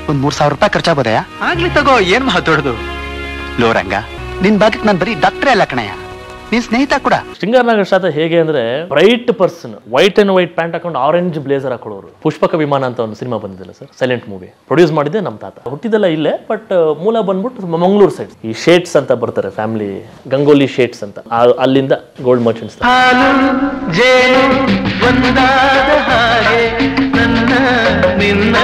ಒಂದ್ ಮೂರ್ ಸಾವಿರ ರೂಪಾಯಿ ಖರ್ಚಾಗ್ಬೋದಯ್ಯ ಆಗ್ಲಿ ತಗೋ ಏನ್ ಮಾತಾಡೋದು ಲೋ ರಂಗ ನಿನ್ ಭಾಗಕ್ಕೆ ನಾನು ಬರೀ ಡಾಕ್ಟ್ರೇ ಅಲ್ಲ ಕಣಯ್ಯ ನೀನ್ ಸ್ನೇಹಿತ ಕೂಡ ಶೃಂಗಾರನಗರ ಶಾತ ಹೇಗೆ ಅಂದ್ರೆ bright person white and white pant ಹಾಕೊಂಡು ಆರೆಂಜ್ ಬ್ಲೇಸರ್ ಹಾಕೊಳ್ಳೋರು ಪುಷ್ಪಕ ವಿಮಾನ ಅಂತ ಒಂದು ಸಿನಿಮಾ ಬಂದಿದ್ದಲ್ಲ ಸರ್ ಸೈಲೆಂಟ್ ಮೂವಿ ಪ್ರೊಡ್ಯೂಸ್ ಮಾಡಿದ್ದೆ ನಮ್ಮ ತಾತ ಹುಟ್ಟಿದೆಲ್ಲ ಇಲ್ಲೇ ಬಟ್ ಮೂಲ ಬಂದ್ಬಿಟ್ಟು ಮಂಗಳೂರು ಸೈಡ್ ಈ ಶೇಟ್ಸ್ ಅಂತ ಬರ್ತಾರೆ ಫ್ಯಾಮಿಲಿ ಗಂಗೋಲಿ ಶೇಟ್ಸ್ ಅಂತ ಆ- ಅಲ್ಲಿಂದ ಗೋಲ್ಡ್ ಮರ್ಚೆಂಟ್ಸ್ ಹಾಲು ಜೇನು ಒಂದಾದ ಹಾಗೆ ನನ್ನ ನಿನ್ನ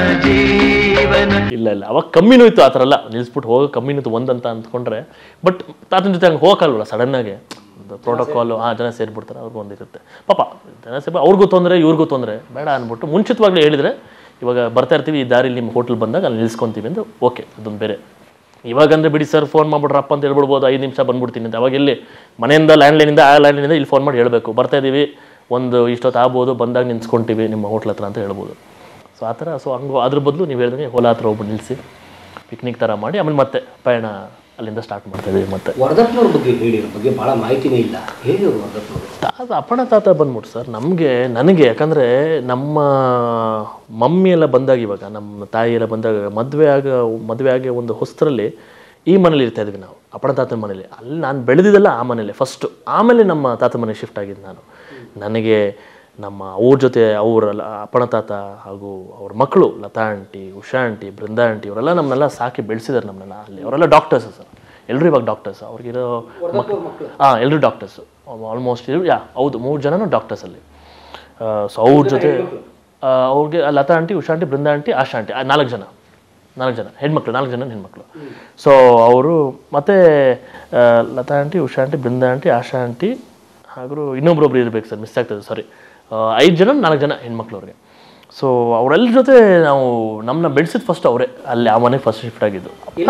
ಜೀವನ ಇಲ್ಲ ಇಲ್ಲ ಅವಾಗ ಕಮ್ಮಿನೂ ಇತ್ತು ಆ ಥರ ಎಲ್ಲ ನಿಲ್ಸ್ಬಿಟ್ಟು ಹೋಗೋ ಕಮ್ಮಿನೂ ಇತ್ತು ಒಂದಂತ ಅಂದ್ಕೊಂಡ್ರೆ ಬಟ್ ತಾತನ ಜೊತೆ ಹಂಗೆ ಹೋಗಕ್ಕಲ್ವಲ್ಲ ಸಡನ್ನಾಗಿ ಒಂದು ಪ್ರೋಟೋಕಾಲು ಆ ಜನ ಸೇರಿಬಿಡ್ತಾರೆ ಅವ್ರಿಗೂ ಒಂದಿರುತ್ತೆ ಪಾಪ ಜನ ಸೇರಿ ಅವ್ರಿಗೂ ತೊಂದರೆ ಇವ್ರಿಗೂ ತೊಂದರೆ ಬೇಡ ಅಂದ್ಬಿಟ್ಟು ಮುಂಚಿತವಾಗ್ಲೂ ಹೇಳಿದ್ರೆ ಇವಾಗ ಬರ್ತಾ ಇರ್ತೀವಿ ಈ ದಾರಿಲಿ ನಿಮ್ಮ ಹೋಟ್ಲ್ ಬಂದಾಗ ಅಲ್ಲಿ ನಿಲ್ಸ್ಕೊಂತೀವಿ ಅಂತ ಓಕೆ ಅದೊಂದು ಬೇರೆ ಇವಾಗಂದ್ರೆ ಬಿಡಿ ಸರ್ ಫೋನ್ ಮಾಡ್ಬಿಟ್ರಪ್ಪ ಅಂತ ಹೇಳ್ಬಿಡ್ಬೋದು ಐದು ನಿಮಿಷ ಬಂದ್ಬಿಡ್ತೀನಿ ಅಂತ ಅವಾಗ ಎಲ್ಲಿ ಮನೆಯಿಂದ ಲ್ಯಾಂಡ್ಲೈನಿಂದ ಆ ಲ್ಯಾಂಡ್ಲೈನಿಂದ ಇಲ್ಲಿ ಫೋನ್ ಮಾಡಿ ಹೇಳಬೇಕು ಬರ್ತಾ ಇದ್ದೀವಿ ಒಂದು ಇಷ್ಟೊತ್ತು ಆಗ್ಬೋದು ಬಂದಾಗ ನಿಂತ್ಕೊಂತೀವಿ ನಿಮ್ಮ ಹೋಟ್ಲ್ ಹತ್ರ ಅಂತ ಹೇಳ್ಬೋದು ಸೊ ಆ ಥರ ಸೊ ಹಂಗೆ ಅದ್ರ ಬದಲು ನೀವು ಹೇಳಿದಂಗೆ ಹೊಲ ಹತ್ರ ಹೋಗ್ಬಿಟ್ಟು ನಿಲ್ಲಿಸಿ ಪಿಕ್ನಿಕ್ ಥರ ಮಾಡಿ ಆಮೇಲೆ ಮತ್ತೆ ಪಯಣ ಅಲ್ಲಿಂದ ಸ್ಟಾರ್ಟ್ ಮಾಡ್ತಾ ಇದೀವಿ ಮತ್ತೆ ವರದಪ್ಪನವ್ರ ಬಗ್ಗೆ ಹೇಳಿ ಅವ್ರ ಬಗ್ಗೆ ಬಹಳ ಮಾಹಿತಿನೇ ಇಲ್ಲ ಹೇಳಿ ಅವ್ರು ವರದಪ್ಪನವರು ತಾತ ಅಪ್ಪಣ ತಾತ ಬಂದ್ಬಿಟ್ಟು ಸರ್ ನಮಗೆ ನನಗೆ ಯಾಕಂದರೆ ನಮ್ಮ ಮಮ್ಮಿ ಎಲ್ಲ ಬಂದಾಗ ಇವಾಗ ನಮ್ಮ ತಾಯಿ ಎಲ್ಲ ಬಂದಾಗ ಮದುವೆ ಆಗ ಮದುವೆ ಆಗಿ ಒಂದು ಹೊಸ್ತರಲ್ಲಿ ಈ ಮನೇಲಿ ಇರ್ತಾ ಇದ್ವಿ ನಾವು ಅಪ್ಪಣ ತಾತನ ಮನೇಲಿ ಅಲ್ಲಿ ನಾನು ಬೆಳೆದಿದ್ದೆಲ್ಲ ಆ ಮನೇಲಿ ಫಸ್ಟು ಆಮೇಲೆ ನಮ್ಮ ತಾತ ಮನೆ ಶಿಫ್ಟ್ ಆಗಿದ್ದು ನಾನು ನನಗೆ ನಮ್ಮ ಅವ್ರ ಜೊತೆ ಅವರ ಅಪ್ಪಣ ತಾತ ಹಾಗೂ ಅವ್ರ ಮಕ್ಕಳು Lata aunty Usha aunty Brinda aunty ಇವರೆಲ್ಲ ನಮ್ಮನ್ನೆಲ್ಲ ಸಾಕಿ ಬೆಳೆಸಿದ್ದಾರೆ ನಮ್ಮನ್ನೆಲ್ಲ ಅಲ್ಲಿ ಅವರೆಲ್ಲ ಡಾಕ್ಟರ್ಸ್ ಸರ್ ಎಲ್ಲರೂ ಇವಾಗ ಡಾಕ್ಟರ್ಸ್ ಅವ್ರಿಗಿರೋ ಮಕ್ಕಳು ಹಾಂ ಎಲ್ಲರೂ ಡಾಕ್ಟರ್ಸು ಆಲ್ಮೋಸ್ಟ್ ಯಾ ಹೌದು ಮೂರು ಜನನೂ ಡಾಕ್ಟರ್ಸ್ ಅಲ್ಲಿ ಸೊ ಅವ್ರ ಜೊತೆ ಆ, ಅವ್ರಿಗೆ ಆ Lata aunty Usha aunty Brinda aunty Asha aunty ಆ ನಾಲ್ಕು ಜನ ನಾಲ್ಕು ಜನ ಹೆಣ್ಮಕ್ಳು ನಾಲ್ಕು ಜನ ಹೆಣ್ಮಕ್ಳು ಸೊ ಅವರು ಮತ್ತೆ ಆ, Lata aunty Usha aunty Brinda aunty Asha aunty ಹಾಗೂ ಇನ್ನೊಬ್ರೊಬ್ರು ಇರ್ಬೇಕು ಸರ್ ಮಿಸ್ ಆಗ್ತದೆ ಸಾರಿ ಐದು ಜನ ನಾಲ್ಕು ಜನ ಹೆಣ್ಮಕ್ಳು ಅವ್ರಿಗೆ ಸೊ ಅವರೆಲ್ಲರ ಜೊತೆ ನಾವು ನಮ್ಮನ್ನ ಬೆಳೆಸಿದ ಫಸ್ಟ್ ಅವರೇ ಅಲ್ಲಿ ಆ ಮನೆಗೆ ಫಸ್ಟ್ ಶಿಫ್ಟ್ ಆಗಿದ್ದು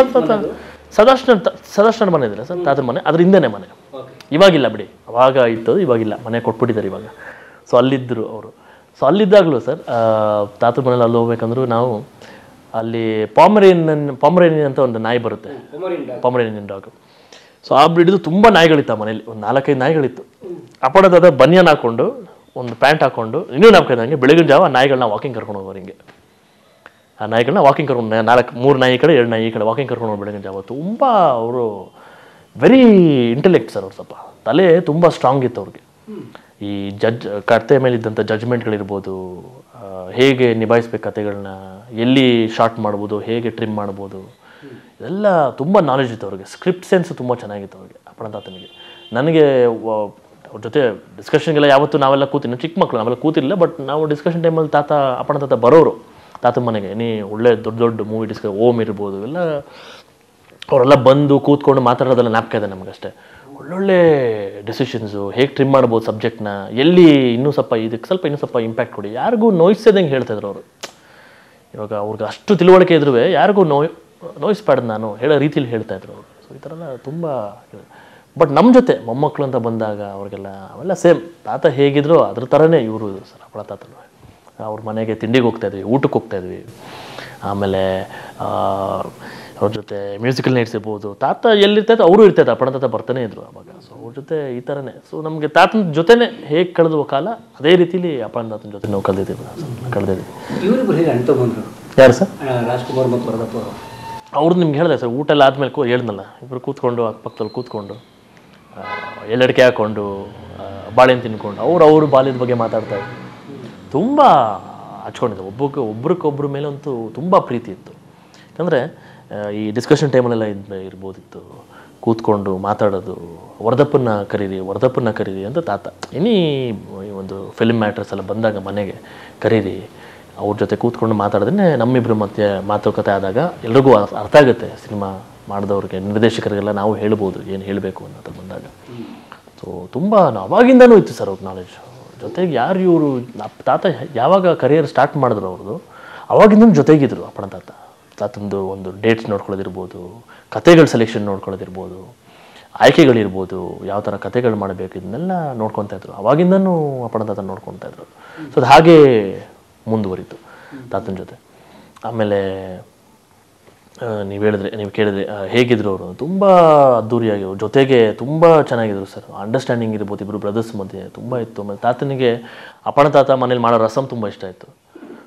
ಸದಾಶನ ಸದಾಶನ ಮನೆ ಇದಿಲ್ಲ ಸರ್ ತಾತನ ಮನೆ ಅದ್ರ ಹಿಂದೆನೇ ಮನೆ ಇವಾಗಿಲ್ಲ ಬಿಡಿ ಅವಾಗ ಇತ್ತು ಇವಾಗಿಲ್ಲ ಮನೆ ಕೊಟ್ಬಿಟ್ಟಿದ್ದಾರೆ ಇವಾಗ ಸೊ ಅಲ್ಲಿದ್ದರು ಅವರು ಸೊ ಅಲ್ಲಿದ್ದಾಗಲೂ ಸರ್ ತಾತನ ಮನೇಲಿ ಅಲ್ಲಿ ಹೋಗ್ಬೇಕಂದ್ರೂ ನಾವು ಅಲ್ಲಿ ಪಾಮರೇನ್ ಪಾಮರೇನಿಯನ್ ಅಂತ ಒಂದು ನಾಯಿ ಬರುತ್ತೆ ಪಾಮರೇನಿಯನ್ ಡಾಗ್ ಸೊ ಆ ಬ್ರಿಡ್ದು ತುಂಬ ನಾಯಿಗಳಿತ್ತು ಆ ಮನೇಲಿ ಒಂದು ನಾಲ್ಕೈದು ನಾಯಿಗಳಿತ್ತು ಅಪ್ಪಣದ ಬನಿಯನ್ ಹಾಕೊಂಡು ಒಂದು ಪ್ಯಾಂಟ್ ಹಾಕೊಂಡು ಇನ್ನೂ ನಾಲ್ಕೈದು ಹಂಗೆ ಬೆಳಗಿನ ಜಾವ ಆ ನಾಯಿಗಳನ್ನ ವಾಕಿಂಗ್ ಕರ್ಕೊಂಡು ಹೋಗೋರು ಹಿಂಗೆ ಆ ನಾಯಿಗಳನ್ನ ವಾಕಿಂಗ್ ಕರ್ಕೊಂಡು ನಾಲ್ಕು ಮೂರು ನಾಯಿ ಈ ಕಡೆ ಎರಡು ನಾಯಿ ಈ ಕಡೆ ವಾಕಿಂಗ್ ಕರ್ಕೊಂಡು ಹೋಗಿ ಬೆಳಗಿನ ಜಾವ ತುಂಬ ಅವರು ವೆರಿ ಇಂಟೆಲೆಕ್ಟ್ ಸರ್ ಅವ್ರು ಸ್ವಲ್ಪ ತಲೆ ತುಂಬ ಸ್ಟ್ರಾಂಗ್ ಇತ್ತು ಅವ್ರಿಗೆ ಈ ಜಡ್ಜ್ ಕತೆ ಮೇಲೆ ಇದ್ದಂಥ ಜಡ್ಜ್ಮೆಂಟ್ಗಳಿರ್ಬೋದು ಆ, ಹೇಗೆ ನಿಭಾಯಿಸ್ಬೇಕು ಕತೆಗಳನ್ನ ಎಲ್ಲಿ ಶಾರ್ಟ್ ಮಾಡ್ಬೋದು ಹೇಗೆ ಟ್ರಿಮ್ ಮಾಡ್ಬೋದು ಇದೆಲ್ಲ ತುಂಬ ನಾಲೆಜ್ ಇತ್ತು ಅವ್ರಿಗೆ ಸ್ಕ್ರಿಪ್ಟ್ ಸೆನ್ಸ್ ತುಂಬ ಚೆನ್ನಾಗಿತ್ತು ಅವ್ರಿಗೆ ಅಪ್ಪಣ ತಾತನಿಗೆ ನನಗೆ ವ- ಅವ್ರ ಜೊತೆ ಡಿಸ್ಕಷನ್ಗೆಲ್ಲ ಯಾವತ್ತು ನಾವೆಲ್ಲ ಕೂತಿನ ಚಿಕ್ಕ ಮಕ್ಕಳು ನಾವೆಲ್ಲ ಕೂತಿರಲಿಲ್ಲ ಬಟ್ ನಾವು ಡಿಸ್ಕಷನ್ ಟೈಮಲ್ಲಿ ತಾತ ಅಪ್ಪಣ ತಾತ ಬರೋರು ತಾತನ ಮನೆಗೆ ನೀ ಒಳ್ಳೆ ದೊಡ್ಡ ದೊಡ್ಡ ಮೂವಿ ಡಿಸ್ಕ ಓಮ್ ಇರ್ಬೋದು ಎಲ್ಲ ಅವರೆಲ್ಲ ಬಂದು ಕೂತ್ಕೊಂಡು ಮಾತಾಡೋದೆಲ್ಲ ಜ್ಞಾಪಕ ಇದೆ ನಮಗಷ್ಟೇ ಒಳ್ಳೊಳ್ಳೆ ಡಿಸಿಷನ್ಸು ಹೇಗೆ ಟ್ರಿಮ್ ಮಾಡ್ಬೋದು ಸಬ್ಜೆಕ್ಟ್ನ ಎಲ್ಲಿ ಇನ್ನೂ ಸ್ವಲ್ಪ ಇದಕ್ಕೆ ಸ್ವಲ್ಪ ಇನ್ನೂ ಸ್ವಲ್ಪ ಇಂಪ್ಯಾಕ್ಟ್ ಕೊಡಿ ಯಾರಿಗೂ ನೋಯಿಸದಂಗೆ ಹೇಳ್ತಾಯಿದ್ರು ಅವರು ಇವಾಗ ಅವ್ರಿಗೆ ಅಷ್ಟು ತಿಳುವಳಿಕೆ ಇದ್ರೂ ಯಾರಿಗೂ ನೋಯ್ ನೋಯಿಸ್ಬಾರ್ದು ನಾನು ಹೇಳೋ ರೀತಿಲಿ ಹೇಳ್ತಾ ಇದ್ರು ಅವರು ಸೊ ಈ ಥರ ಎಲ್ಲ ತುಂಬ ಬಟ್ ನಮ್ಮ ಜೊತೆ ಮೊಮ್ಮಕ್ಕಳು ಅಂತ ಬಂದಾಗ ಅವ್ರಿಗೆಲ್ಲ ಅವೆಲ್ಲ ಸೇಮ್ ತಾತ ಹೇಗಿದ್ರು ಅದ್ರ ಥರನೇ ಇವರು ಸರ್ ಅಪ್ಪಳ ತಾತನು ಅವ್ರ ಮನೆಗೆ ತಿಂಡಿಗೆ ಹೋಗ್ತಾ ಇದ್ವಿ ಊಟಕ್ಕೆ ಹೋಗ್ತಾ ಇದ್ವಿ ಆಮೇಲೆ ಆ, ಅವ್ರ ಜೊತೆ ಮ್ಯೂಸಿಕಲ್ ನೈಟ್ಸ್ ಇರ್ಬೋದು ತಾತ ಎಲ್ಲಿರ್ತೈತೆ ಅವರು ಇರ್ತೈತೆ ಅಪ್ಪಣ ತಾತ ಬರ್ತಾನೆ ಇದ್ರು ಅವಾಗ ಸೊ ಅವ್ರ ಜೊತೆ ಈ ಥರನೇ ಸೊ ನಮಗೆ ತಾತನ ಜೊತೆನೇ ಹೇಗೆ ಕಳೆದ ಕಾಲ ಅದೇ ರೀತಿಲಿ ಅಪ್ಪಣ ತಾತನ ಜೊತೆ ನಾವು ಕಳೆದಿದ್ದೀವಿ ಕಳೆದಿದ್ದೀವಿ ಇವರಿಬ್ರು ಹೇಗೆ ಅಣ್ಣ ಬಂದರು ಯಾರು ಸರ್ ರಾಜ್ಕುಮಾರ್ ಮತ್ತು ವರದಪ್ಪ ಅವರು ಅವ್ರು ನಿಮ್ಗೆ ಹೇಳಿದೆ ಸರ್ ಊಟ ಎಲ್ಲ ಆದ್ಮೇಲೆ ಕೂ ಹೇಳಿದ್ನಲ್ಲ ಇಬ್ಬರು ಕೂತ್ಕೊಂಡು ಅಕ್ಕಪಕ್ಕದಲ್ಲಿ ಕೂತ್ಕೊಂಡು ಆ, ಎಲೆಡಿಕೆ ಹಾಕೊಂಡು ಆ, ಬಾಳೆಹಣ್ಣು ತಿನ್ಕೊಂಡು ಅವ್ರು ಅವ್ರ ಬಾಲ್ಯದ ಬಗ್ಗೆ ಮಾತಾಡ್ತಾ ಇದ್ರು ತುಂಬ ಹಚ್ಕೊಂಡಿದ್ದೆ ಒಬ್ಬಕ್ಕೆ ಒಬ್ರಿಗೊಬ್ರ ಮೇಲಂತೂ ತುಂಬ ಪ್ರೀತಿ ಇತ್ತು ಯಾಕಂದರೆ ಈ ಡಿಸ್ಕಷನ್ ಟೈಮಲ್ಲೆಲ್ಲ ಇದ್ ಇರ್ಬೋದಿತ್ತು ಕೂತ್ಕೊಂಡು ಮಾತಾಡೋದು ವರದಪ್ಪನ ಕರೀರಿ ವರದಪ್ಪನ ಕರೀರಿ ಅಂತ ತಾತ ಇನ್ನೀ ಈ ಒಂದು ಫಿಲ್ಮ್ ಮ್ಯಾಟ್ರಸ್ ಎಲ್ಲ ಬಂದಾಗ ಮನೆಗೆ ಕರೀರಿ ಅವ್ರ ಜೊತೆ ಕೂತ್ಕೊಂಡು ಮಾತಾಡಿದ್ರೆ ನಮ್ಮಿಬ್ಬರು ಮತ್ತೆ ಮಾತುಕತೆ ಆದಾಗ ಎಲ್ರಿಗೂ ಅರ್ಥ ಅರ್ಥ ಆಗುತ್ತೆ ಸಿನಿಮಾ ಮಾಡಿದವ್ರಿಗೆ ನಿರ್ದೇಶಕರಿಗೆಲ್ಲ ನಾವು ಹೇಳ್ಬೋದು ಏನು ಹೇಳಬೇಕು ಅನ್ನೋದು ಬಂದಾಗ ಸೊ ತುಂಬ ಅವಾಗಿಂದನೂ ಇತ್ತು ಸರ್ ಅವ್ರ ನಾಲೆಜ್ ಜೊತೆಗೆ ಯಾರು ಇವರು ತಾತ ಯಾವಾಗ ಕರಿಯರ್ ಸ್ಟಾರ್ಟ್ ಮಾಡಿದ್ರು ಅವ್ರದ್ದು ಅವಾಗಿಂದ ಜೊತೆಗಿದ್ರು ಅಪ್ಪಣ ತಾತ ತಾತಂದು ಒಂದು ಡೇಟ್ಸ್ ನೋಡ್ಕೊಳ್ಳೋದಿರ್ಬೋದು ಕತೆಗಳ ಸೆಲೆಕ್ಷನ್ ನೋಡ್ಕೊಳ್ಳೋದಿರ್ಬೋದು ಆಯ್ಕೆಗಳಿರ್ಬೋದು ಯಾವ ಥರ ಕತೆಗಳು ಮಾಡಬೇಕು ಇದನ್ನೆಲ್ಲ ನೋಡ್ಕೊತಾ ಇದ್ರು ಅವಾಗಿಂದನೂ ಅಪ್ಪಣ ತಾತ ನೋಡ್ಕೊತಾ ಇದ್ರು ಸೊ ಅದು ಹಾಗೇ ಮುಂದುವರಿತು ತಾತನ ಜೊತೆ ಆಮೇಲೆ ನೀವು ಹೇಳಿದ್ರೆ ನೀವು ಕೇಳಿದ್ರೆ ಆ, ಹೇಗಿದ್ರು ಅವರು ತುಂಬ ಅದ್ದೂರಿಯಾಗಿ ಅವ್ರ ಜೊತೆಗೆ ತುಂಬ ಚೆನ್ನಾಗಿದ್ರು ಸರ್ ಅಂಡರ್ಸ್ಟ್ಯಾಂಡಿಂಗ್ ಇರ್ಬೋದು ಇಬ್ಬರು ಬ್ರದರ್ಸ್ ಮಧ್ಯೆ ತುಂಬ ಇತ್ತು ಆಮೇಲೆ ತಾತನಿಗೆ ಅಪ್ಪಣ ತಾತ ಮನೇಲಿ ಮಾಡೋ ರಸಮ್ ತುಂಬ ಇಷ್ಟ ಆಯಿತು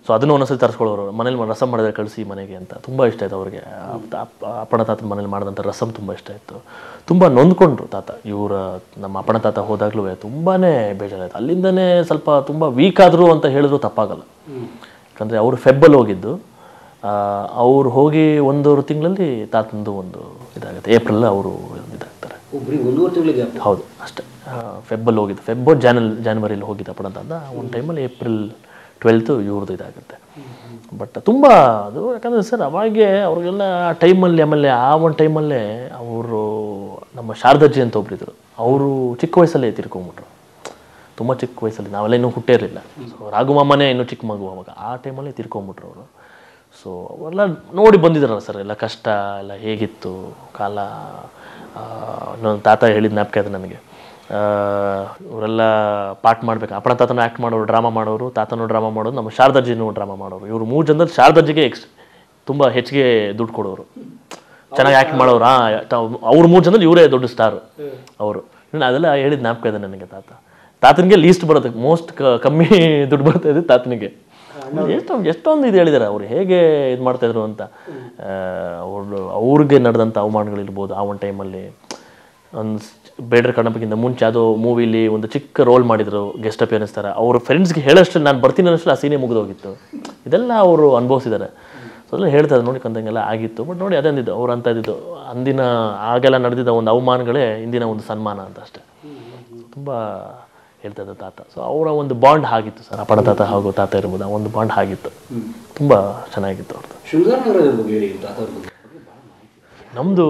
ಸೊ ಅದನ್ನು ಒಂದೊಂದ್ಸತಿ ತರಿಸ್ಕೊಳ್ಳೋರು ಮನೇಲಿ ರಸಮ್ ಮಾಡಿದ್ರೆ ಕಳಿಸಿ ಮನೆಗೆ ಅಂತ ತುಂಬ ಇಷ್ಟ ಆಯ್ತು ಅವ್ರಿಗೆ ಆ- ಅಪ್ಪ- ಅಪ್ಪಣ ತಾತನ ಮನೇಲಿ ಮಾಡಿದಂಥ ರಸಮ್ ತುಂಬ ಇಷ್ಟ ಆಯಿತು ತುಂಬ ನೊಂದ್ಕೊಂಡ್ರು ತಾತ ಇವರ ನಮ್ಮ ಅಪ್ಪಣ ತಾತ ಹೋದಾಗಲೂ ತುಂಬಾ ಬೇಜಾರಾಯಿತು ಅಲ್ಲಿಂದನೇ ಸ್ವಲ್ಪ ತುಂಬ ವೀಕ್ ಆದರು ಅಂತ ಹೇಳಿದ್ರು ತಪ್ಪಾಗಲ್ಲ ಯಾಕಂದರೆ ಅವರು ಫೆಬ್ಬಲ್ಲಿ ಹೋಗಿದ್ದು ಅವ್ರು ಹೋಗಿ ಒಂದೂವರೆ ತಿಂಗಳಲ್ಲಿ ತಾತಂದು ಒಂದು ಇದಾಗುತ್ತೆ ಏಪ್ರಿಲ್ ಅವರು ಇದಾಗ್ತಾರೆ ಒಬ್ರಿಗೆ ಒಂದೂವರೆ ತಿಂಗಳಿಗೆ ಗ್ಯಾಪ್ ಹೌದು ಅಷ್ಟೇ ಫೆಬ್ಬಲ್ಲಿ ಹೋಗಿದ್ದು ಫೆಬ್ಬೋ ಜಾನಲ್ ಜಾನ್ವರಿಲಿ ಹೋಗಿದ್ದ ಅಪ್ಪಣ ಅಂತ ಒಂದು ಟೈಮಲ್ಲಿ ಏಪ್ರಿಲ್ ಟ್ವೆಲ್ತು ಇವ್ರದ್ದು ಇದಾಗುತ್ತೆ ಬಟ್ ತುಂಬ ಅದು ಯಾಕಂದರೆ ಸರ್ ಅವಾಗೆ ಅವ್ರಿಗೆಲ್ಲ ಆ ಟೈಮಲ್ಲಿ ಆಮೇಲೆ ಆ ಒಂದು ಟೈಮಲ್ಲೇ ಅವರು ನಮ್ಮ ಶಾರದಾಜಿ ಅಂತ ಒಬ್ಬರಿದ್ರು ಅವರು ಚಿಕ್ಕ ವಯಸ್ಸಲ್ಲೇ ತೀರ್ಕೊಂಬಿಟ್ರು ತುಂಬ ಚಿಕ್ಕ ವಯಸ್ಸಲ್ಲಿ ನಾವೆಲ್ಲ ಇನ್ನೂ ಹುಟ್ಟೇ ಇರಲಿಲ್ಲ ಸೊ ರಾಘುಮಾಮನೇ ಇನ್ನೂ ಚಿಕ್ಕ ಮಗು ಅವಾಗ ಆ ಟೈಮಲ್ಲಿ ತೀರ್ಕೊಂಬಿಟ್ರು ಅವರು ಸೊ ಅವೆಲ್ಲ ನೋಡಿ ಬಂದಿದ್ದಾರಲ್ಲ ಸರ್ ಎಲ್ಲ ಕಷ್ಟ ಎಲ್ಲ ಹೇಗಿತ್ತು ಕಾಲ ಆ, ನನ್ನ ತಾತ ಹೇಳಿದ ಜ್ಞಾಪಕ ಇದೆ ನನಗೆ ಆ, ಇವರೆಲ್ಲ ಪಾಠ ಮಾಡ್ಬೇಕು ಅಪ್ಪಣ ತಾತನ ಆ್ಯಕ್ಟ್ ಮಾಡೋರು ಡ್ರಾಮಾ ಮಾಡೋರು ತಾತನೂ ಡ್ರಾಮಾ ಮಾಡೋರು ನಮ್ಮ ಶಾರದಾಜಿನೂ ಡ್ರಾಮಾ ಮಾಡೋರು ಇವರು ಮೂರು ಜನದಲ್ಲಿ ಶಾರದಾಜಿಗೆ ಎಕ್ಸ್ ತುಂಬ ಹೆಚ್ಚಿಗೆ ದುಡ್ಡು ಕೊಡೋರು ಚೆನ್ನಾಗಿ ಆ್ಯಕ್ಟ್ ಮಾಡೋರು ಹಾಂ ಅವ್ರ ಮೂರು ಜನದಲ್ಲಿ ಇವರೇ ದೊಡ್ಡ ಸ್ಟಾರು ಅವರು ಇನ್ನು ಅದೆಲ್ಲ ಹೇಳಿದ ಜ್ಞಾಪಕ ಇದೆ ನನಗೆ ತಾತ ತಾತನಿಗೆ ಲೀಸ್ಟ್ ಬರುತ್ತೆ ಮೋಸ್ಟ್ ಕಮ್ಮಿ ದುಡ್ಡು ಬರ್ತಾ ಇದೆ ತಾತನಿಗೆ ಎಷ್ಟೊಂದು ಎಷ್ಟೊಂದು ಇದು ಹೇಳಿದ್ದಾರೆ ಅವ್ರು ಹೇಗೆ ಇದು ಮಾಡ್ತಾಯಿದ್ರು ಅಂತ ಅವರು ಅವ್ರಿಗೆ ನಡೆದಂಥ ಅವಮಾನಗಳಿರ್ಬೋದು ಆ ಒಂದು ಟೈಮಲ್ಲಿ ಒಂದು ಬೇಡ್ರ ಕಣ್ಣಪ್ಪಗಿಂತ ಮುಂಚೆ ಅದು ಮೂವಿಲಿ ಒಂದು ಚಿಕ್ಕ ರೋಲ್ ಮಾಡಿದ್ರು ಗೆಸ್ಟ್ ಅಪಿಯರೆನ್ಸ್ ಥರ ಅವ್ರ ಫ್ರೆಂಡ್ಸ್ಗೆ ಹೇಳೋಷ್ಟು ನಾನು ಬರ್ತೀನಿ ಅನ್ನೋಷ್ಟು ಆ ಸೀನೇ ಮುಗಿದೋಗಿತ್ತು ಇದೆಲ್ಲ ಅವರು ಅನುಭವಿಸಿದ್ದಾರೆ ಸೊ ಅದೆಲ್ಲ ಹೇಳ್ತಾರೆ ನೋಡಿ ಕಂದಂಗೆಲ್ಲ ಆಗಿತ್ತು ಬಟ್ ನೋಡಿ ಅದೇ ಅಂದಿದ್ದು ಅವ್ರು ಅಂತ ಇದ್ದಿದ್ದು ಅಂದಿನ ಆಗೆಲ್ಲ ನಡೆದಿದ್ದ ಒಂದು ಅವಮಾನಗಳೇ ಇಂದಿನ ಒಂದು ಸನ್ಮಾನ ಅಂತ ಅಷ್ಟೇ ತುಂಬ ಹೇಳ್ತಾ ಇದ್ದ ತಾತ ಸೊ ಅವರ ಒಂದು ಬಾಂಡ್ ಆಗಿತ್ತು ಸರ್ ಅಪ್ಪಣ ತಾತ ಹಾಗೂ ತಾತ ಇರ್ಬೋದು ಆ ಒಂದು ಬಾಂಡ್ ಆಗಿತ್ತು ತುಂಬ ಚೆನ್ನಾಗಿತ್ತು ಅವ್ರದ್ದು ಶೃಂಗಾರ ನಗರದ ಬಗ್ಗೆ ಹೇಳಿ ತಾತ ಅವ್ರ ಬಗ್ಗೆ ಭಾಳ ಮಾಹಿತಿ ನಮ್ಮದು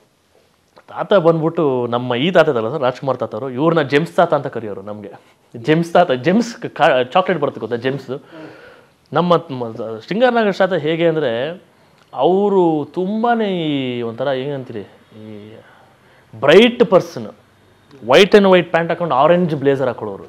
ತಾತ ಬಂದ್ಬಿಟ್ಟು ನಮ್ಮ ಈ ತಾತ ಇದಲ್ಲ ಸರ್ ರಾಜ್ಕುಮಾರ್ ತಾತ ಅವರು ಇವ್ರನ್ನ ಜೆಮ್ಸ್ ತಾತ ಅಂತ ಕರೆಯೋರು ನಮಗೆ ಜೆಮ್ಸ್ ತಾತ ಜೆಮ್ಸ್ ಚಾಕ್ಲೇಟ್ ಬರುತ್ತೆ ಗೊತ್ತಾ ಜೆಮ್ಸ್ ನಮ್ಮ ಮ- ಶೃಂಗಾರನಗರ ತಾತ ಹೇಗೆ ಅಂದರೆ ಅವರು ತುಂಬಾ ಈ ಒಂಥರ ಏನಂತೀರಿ ಈ bright person white and white pant ಹಾಕೊಂಡು ಆರೆಂಜ್ ಬ್ಲೇಸರ್ ಹಾಕೊಳ್ಳೋರು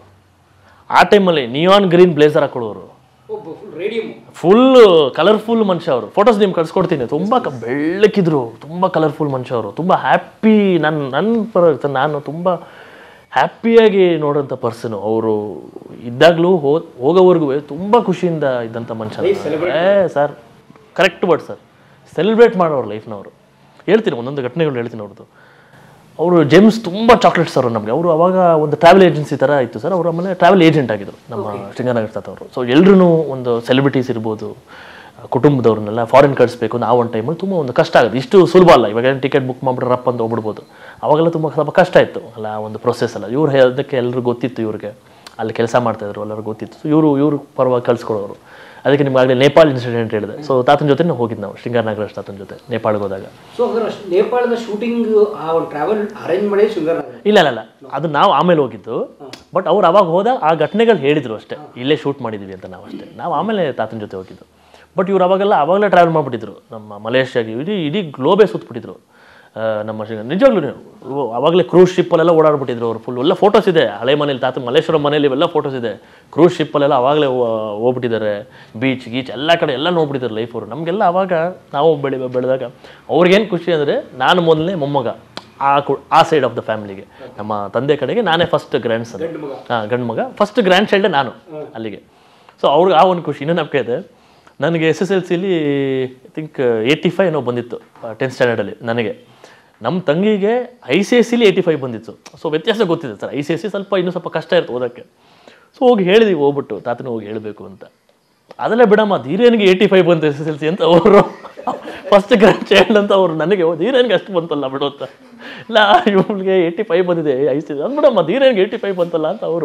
ಆ ಟೈಮಲ್ಲಿ ನಿಯಾನ್ ಗ್ರೀನ್ ಬ್ಲೇಸರ್ ಹಾಕೊಳ್ಳೋರು ಒಬ್ಬ ಫುಲ್ ರೇಡಿಯಂ ಫುಲ್ ಕಲರ್ಫುಲ್ ಮನುಷ್ಯ ಅವರು ಫೋಟೋಸ್ ನಿಮ್ಗೆ ಕಳ್ಸ್ಕೊಡ್ತೀನಿ ತುಂಬ ಕ ಬೆಳ್ಳಕ್ಕಿದ್ರು ತುಂಬ ಕಲರ್ಫುಲ್ ಮನುಷ್ಯ ಅವರು ತುಂಬ ಹ್ಯಾಪಿ ನನ್ನ ನನ್ನ ಪರ ನಾನು ತುಂಬ ಹ್ಯಾಪಿಯಾಗಿ ನೋಡೋಂಥ ಪರ್ಸನ್ ಅವರು ಇದ್ದಾಗಲೂ ಹೋ ಹೋಗೋವರೆಗೂ ತುಂಬ ಖುಷಿಯಿಂದ ಇದ್ದಂಥ ಮನುಷ್ಯ ಏ sir correct word sir celebrate ಮಾಡೋರು ಲೈಫ್ನವರು ಹೇಳ್ತೀನಿ ಒಂದೊಂದು ಘಟನೆಗಳು ಹೇಳ್ತೀನಿ ಅವ್ರದ್ದು ಅವರು ಜೆಮ್ಸ್ ತುಂಬ ಚಾಕ್ಲೇಟ್ಸ್ ಅವರು ನಮಗೆ ಅವರು ಅವಾಗ ಒಂದು ಟ್ರಾವೆಲ್ ಏಜೆನ್ಸಿ ಥರ ಇತ್ತು ಸರ್ ಅವರು ಆಮೇಲೆ ಟ್ರಾವೆಲ್ ಏಜೆಂಟ್ ಆಗಿದ್ರು ನಮ್ಮ ಶೃಂಗನಗರ ತಾತ ಅವರು ಸೊ ಎಲ್ಲರೂ ಒಂದು ಸೆಲೆಬ್ರಿಟೀಸ್ ಇರ್ಬೋದು ಆ, ಕುಟುಂಬದವ್ರನ್ನೆಲ್ಲ ಫಾರಿನ್ ಕಳಿಸ್ಬೇಕು ಅಂತ ಆ ಒಂದು ಟೈಮಲ್ಲಿ ತುಂಬ ಒಂದು ಕಷ್ಟ ಆಗುತ್ತೆ ಇಷ್ಟು ಸುಲಭ ಅಲ್ಲ ಇವಾಗ ಟಿಕೆಟ್ ಬುಕ್ ಮಾಡಿಬಿಟ್ರೆ ರಪ್ಪ ಅಂತ ಹೋಗ್ಬಿಡ್ಬೋದು ಅವಾಗೆಲ್ಲ ತುಂಬ ಸ್ವಲ್ಪ ಕಷ್ಟ ಇತ್ತು ಅಲ್ಲ ಆ ಒಂದು ಪ್ರೊಸೆಸ್ ಅಲ್ಲ ಇವ್ರು ಅದಕ್ಕೆ ಎಲ್ಲರಿಗೂ ಗೊತ್ತಿತ್ತು ಇವ್ರಿಗೆ ಅಲ್ಲಿ ಕೆಲಸ ಮಾಡ್ತಾಯಿದ್ರು ಎಲ್ಲರಿಗೂ ಗೊತ್ತಿತ್ತು ಸೊ ಇವರು ಇವರು ಪರವಾಗಿ ಕಳ್ಸ್ಕೊಡೋರು ಅದಕ್ಕೆ ನಿಮ್ಗೆ ಆಗಲೇ ನೇಪಾಲ್ ಇನ್ಸಿಡೆಂಟ್ ಹೇಳಿದೆ ಸೊ ತಾತನ ಜೊತೆ ಹೋಗಿದ್ದು ನಾವು ಶೃಂಗಾರನಗರ ತಾತನ ಜೊತೆ ನೇಪಾಳ್ಗೆ ಹೋದಾಗ ಸೊ ಹಾಗಾದ್ರೆ ಅಷ್ಟು ನೇಪಾಳದ ಶೂಟಿಂಗ್ ಆ ಒಂದು ಟ್ರಾವೆಲ್ ಅರೇಂಜ್ ಮಾಡಿ ಶೃಂಗಾರ ನಗರ ಇಲ್ಲ ಇಲ್ಲ ಇಲ್ಲ ಅದು ನಾವು ಆಮೇಲೆ ಹೋಗಿದ್ದು ಬಟ್ ಅವ್ರು ಅವಾಗ ಹೋದಾಗ ಆ ಘಟನೆಗಳು ಹೇಳಿದ್ರು ಅಷ್ಟೇ ಇಲ್ಲೇ ಶೂಟ್ ಮಾಡಿದ್ದೀವಿ ಅಂತ ನಾವು ಅಷ್ಟೇ ನಾವು ಆಮೇಲೆ ತಾತನ ಜೊತೆ ಹೋಗಿದ್ದು ಬಟ್ ಇವ್ರು ಅವಾಗೆಲ್ಲ ಅವಾಗಲೇ ಟ್ರಾವೆಲ್ ಮಾಡಿಬಿಟ್ಟಿದ್ರು ನಮ್ಮ ಮಲೇಷ್ಯಾಗೆ ಇಡೀ ಇಡೀ ಗ್ಲೋಬೇ ಸುತ್ತಬಿಟ್ಟಿದ್ರು ಆ, ನಮ್ಮ ಶ್ರೀ ನಿಜವಾಗ್ಲೂ ನೀವು ಅವಾಗಲೇ ಕ್ರೂಸ್ ಶಿಪ್ಪಲ್ಲೆಲ್ಲ ಓಡಾಡ್ಬಿಟ್ಟಿದ್ರು ಅವ್ರು ಫುಲ್ ಎಲ್ಲ ಫೋಟೋಸ್ ಇದೆ ಹಳೆ ಮನೇಲಿ ತಾತ ಮಲ್ಲೇಶ್ವರಂ ಮನೇಲಿ ಇವೆಲ್ಲ ಫೋಟೋಸ್ ಇದೆ ಕ್ರೂಸ್ ಶಿಪ್ಪಲ್ಲೆಲ್ಲ ಅವಾಗಲೇ ಹೋಗ್ಬಿಟ್ಟಿದ್ದಾರೆ ಬೀಚ್ ಗೀಚ್ ಎಲ್ಲ ಕಡೆ ಎಲ್ಲ ನೋಡ್ಬಿಟ್ಟಿದ್ದಾರೆ ಲೈಫ್ ಅವರು ನಮಗೆಲ್ಲ ಅವಾಗ ನಾವು ಬೆಳಿ ಬೆಳೆದಾಗ ಅವ್ರಿಗೇನು ಖುಷಿ ಅಂದರೆ ನಾನು ಮೊದಲನೇ ಮೊಮ್ಮಗ ಆ ಕು ಆ ಸೈಡ್ ಆಫ್ ದ ಫ್ಯಾಮಿಲಿಗೆ ನಮ್ಮ ತಂದೆ ಕಡೆಗೆ ನಾನೇ ಫಸ್ಟ್ ಗ್ರ್ಯಾಂಡ್ ಸನ್ ಹಾಂ ಗಂಡು ಮಗ ಫಸ್ಟ್ ಗ್ರ್ಯಾಂಡ್ ಚೈಲ್ಡೇ ನಾನು ಅಲ್ಲಿಗೆ ಸೊ ಅವ್ರಿಗೆ ಆ ಒಂದು ಖುಷಿ ಇನ್ನೂ ನಂಬಿಕೆ ಇದೆ ನನಗೆ ಎಸ್ ಎಸ್ ಎಲ್ ಸಿಲಿ ಐ ಥಿಂಕ್ ಏಯ್ಟಿ ಫೈವ್ ಏನೋ ಬಂದಿತ್ತು ಟೆಂತ್ ಸ್ಟ್ಯಾಂಡರ್ಡಲ್ಲಿ ನನಗೆ ನಮ್ಮ ತಂಗಿಗೆ ಐ ಸಿ ಎಸ್ ಸಿಲಿ ಏಯ್ಟಿ ಫೈವ್ ಬಂದಿತ್ತು ಸೊ ವ್ಯತ್ಯಾಸ ಗೊತ್ತಿದೆ sir I C S C ಸ್ವಲ್ಪ ಇನ್ನೂ ಸ್ವಲ್ಪ ಕಷ್ಟ ಇರುತ್ತೆ ಓದೋಕ್ಕೆ ಸೊ ಹೋಗಿ ಹೇಳಿದ್ವಿ ಹೋಗ್ಬಿಟ್ಟು ತಾತನ ಹೋಗಿ ಹೇಳಬೇಕು ಅಂತ ಅದೆಲ್ಲ ಬಿಡಮ್ಮ ಧೀರೇನಿಗೆ ಏಯ್ಟಿ ಫೈವ್ ಬಂತು ಎಸ್ ಎಸ್ ಎಲ್ ಸಿ ಅಂತ ಅವರು ಫಸ್ಟ್ ಗ್ರ್ಯಾಂಡ್ ಚೈಲ್ಡ್ ಅಂತ ಅವರು ನನಗೆ ಓ ಧೀರೇನಿಗೆ ಅಷ್ಟು ಬಂತಲ್ಲ ಬಿಡು ಅಂತ ಇಲ್ಲ ಇವಳಿಗೆ ಏಯ್ಟಿ ಫೈವ್ ಬಂದಿದೆ ಐ ಸಿ ಅದು ಬಿಡಮ್ಮ ಧೀರೇನಿಗೆ ಏಯ್ಟಿ ಫೈವ್ ಬಂತಲ್ಲ ಅಂತ ಅವರು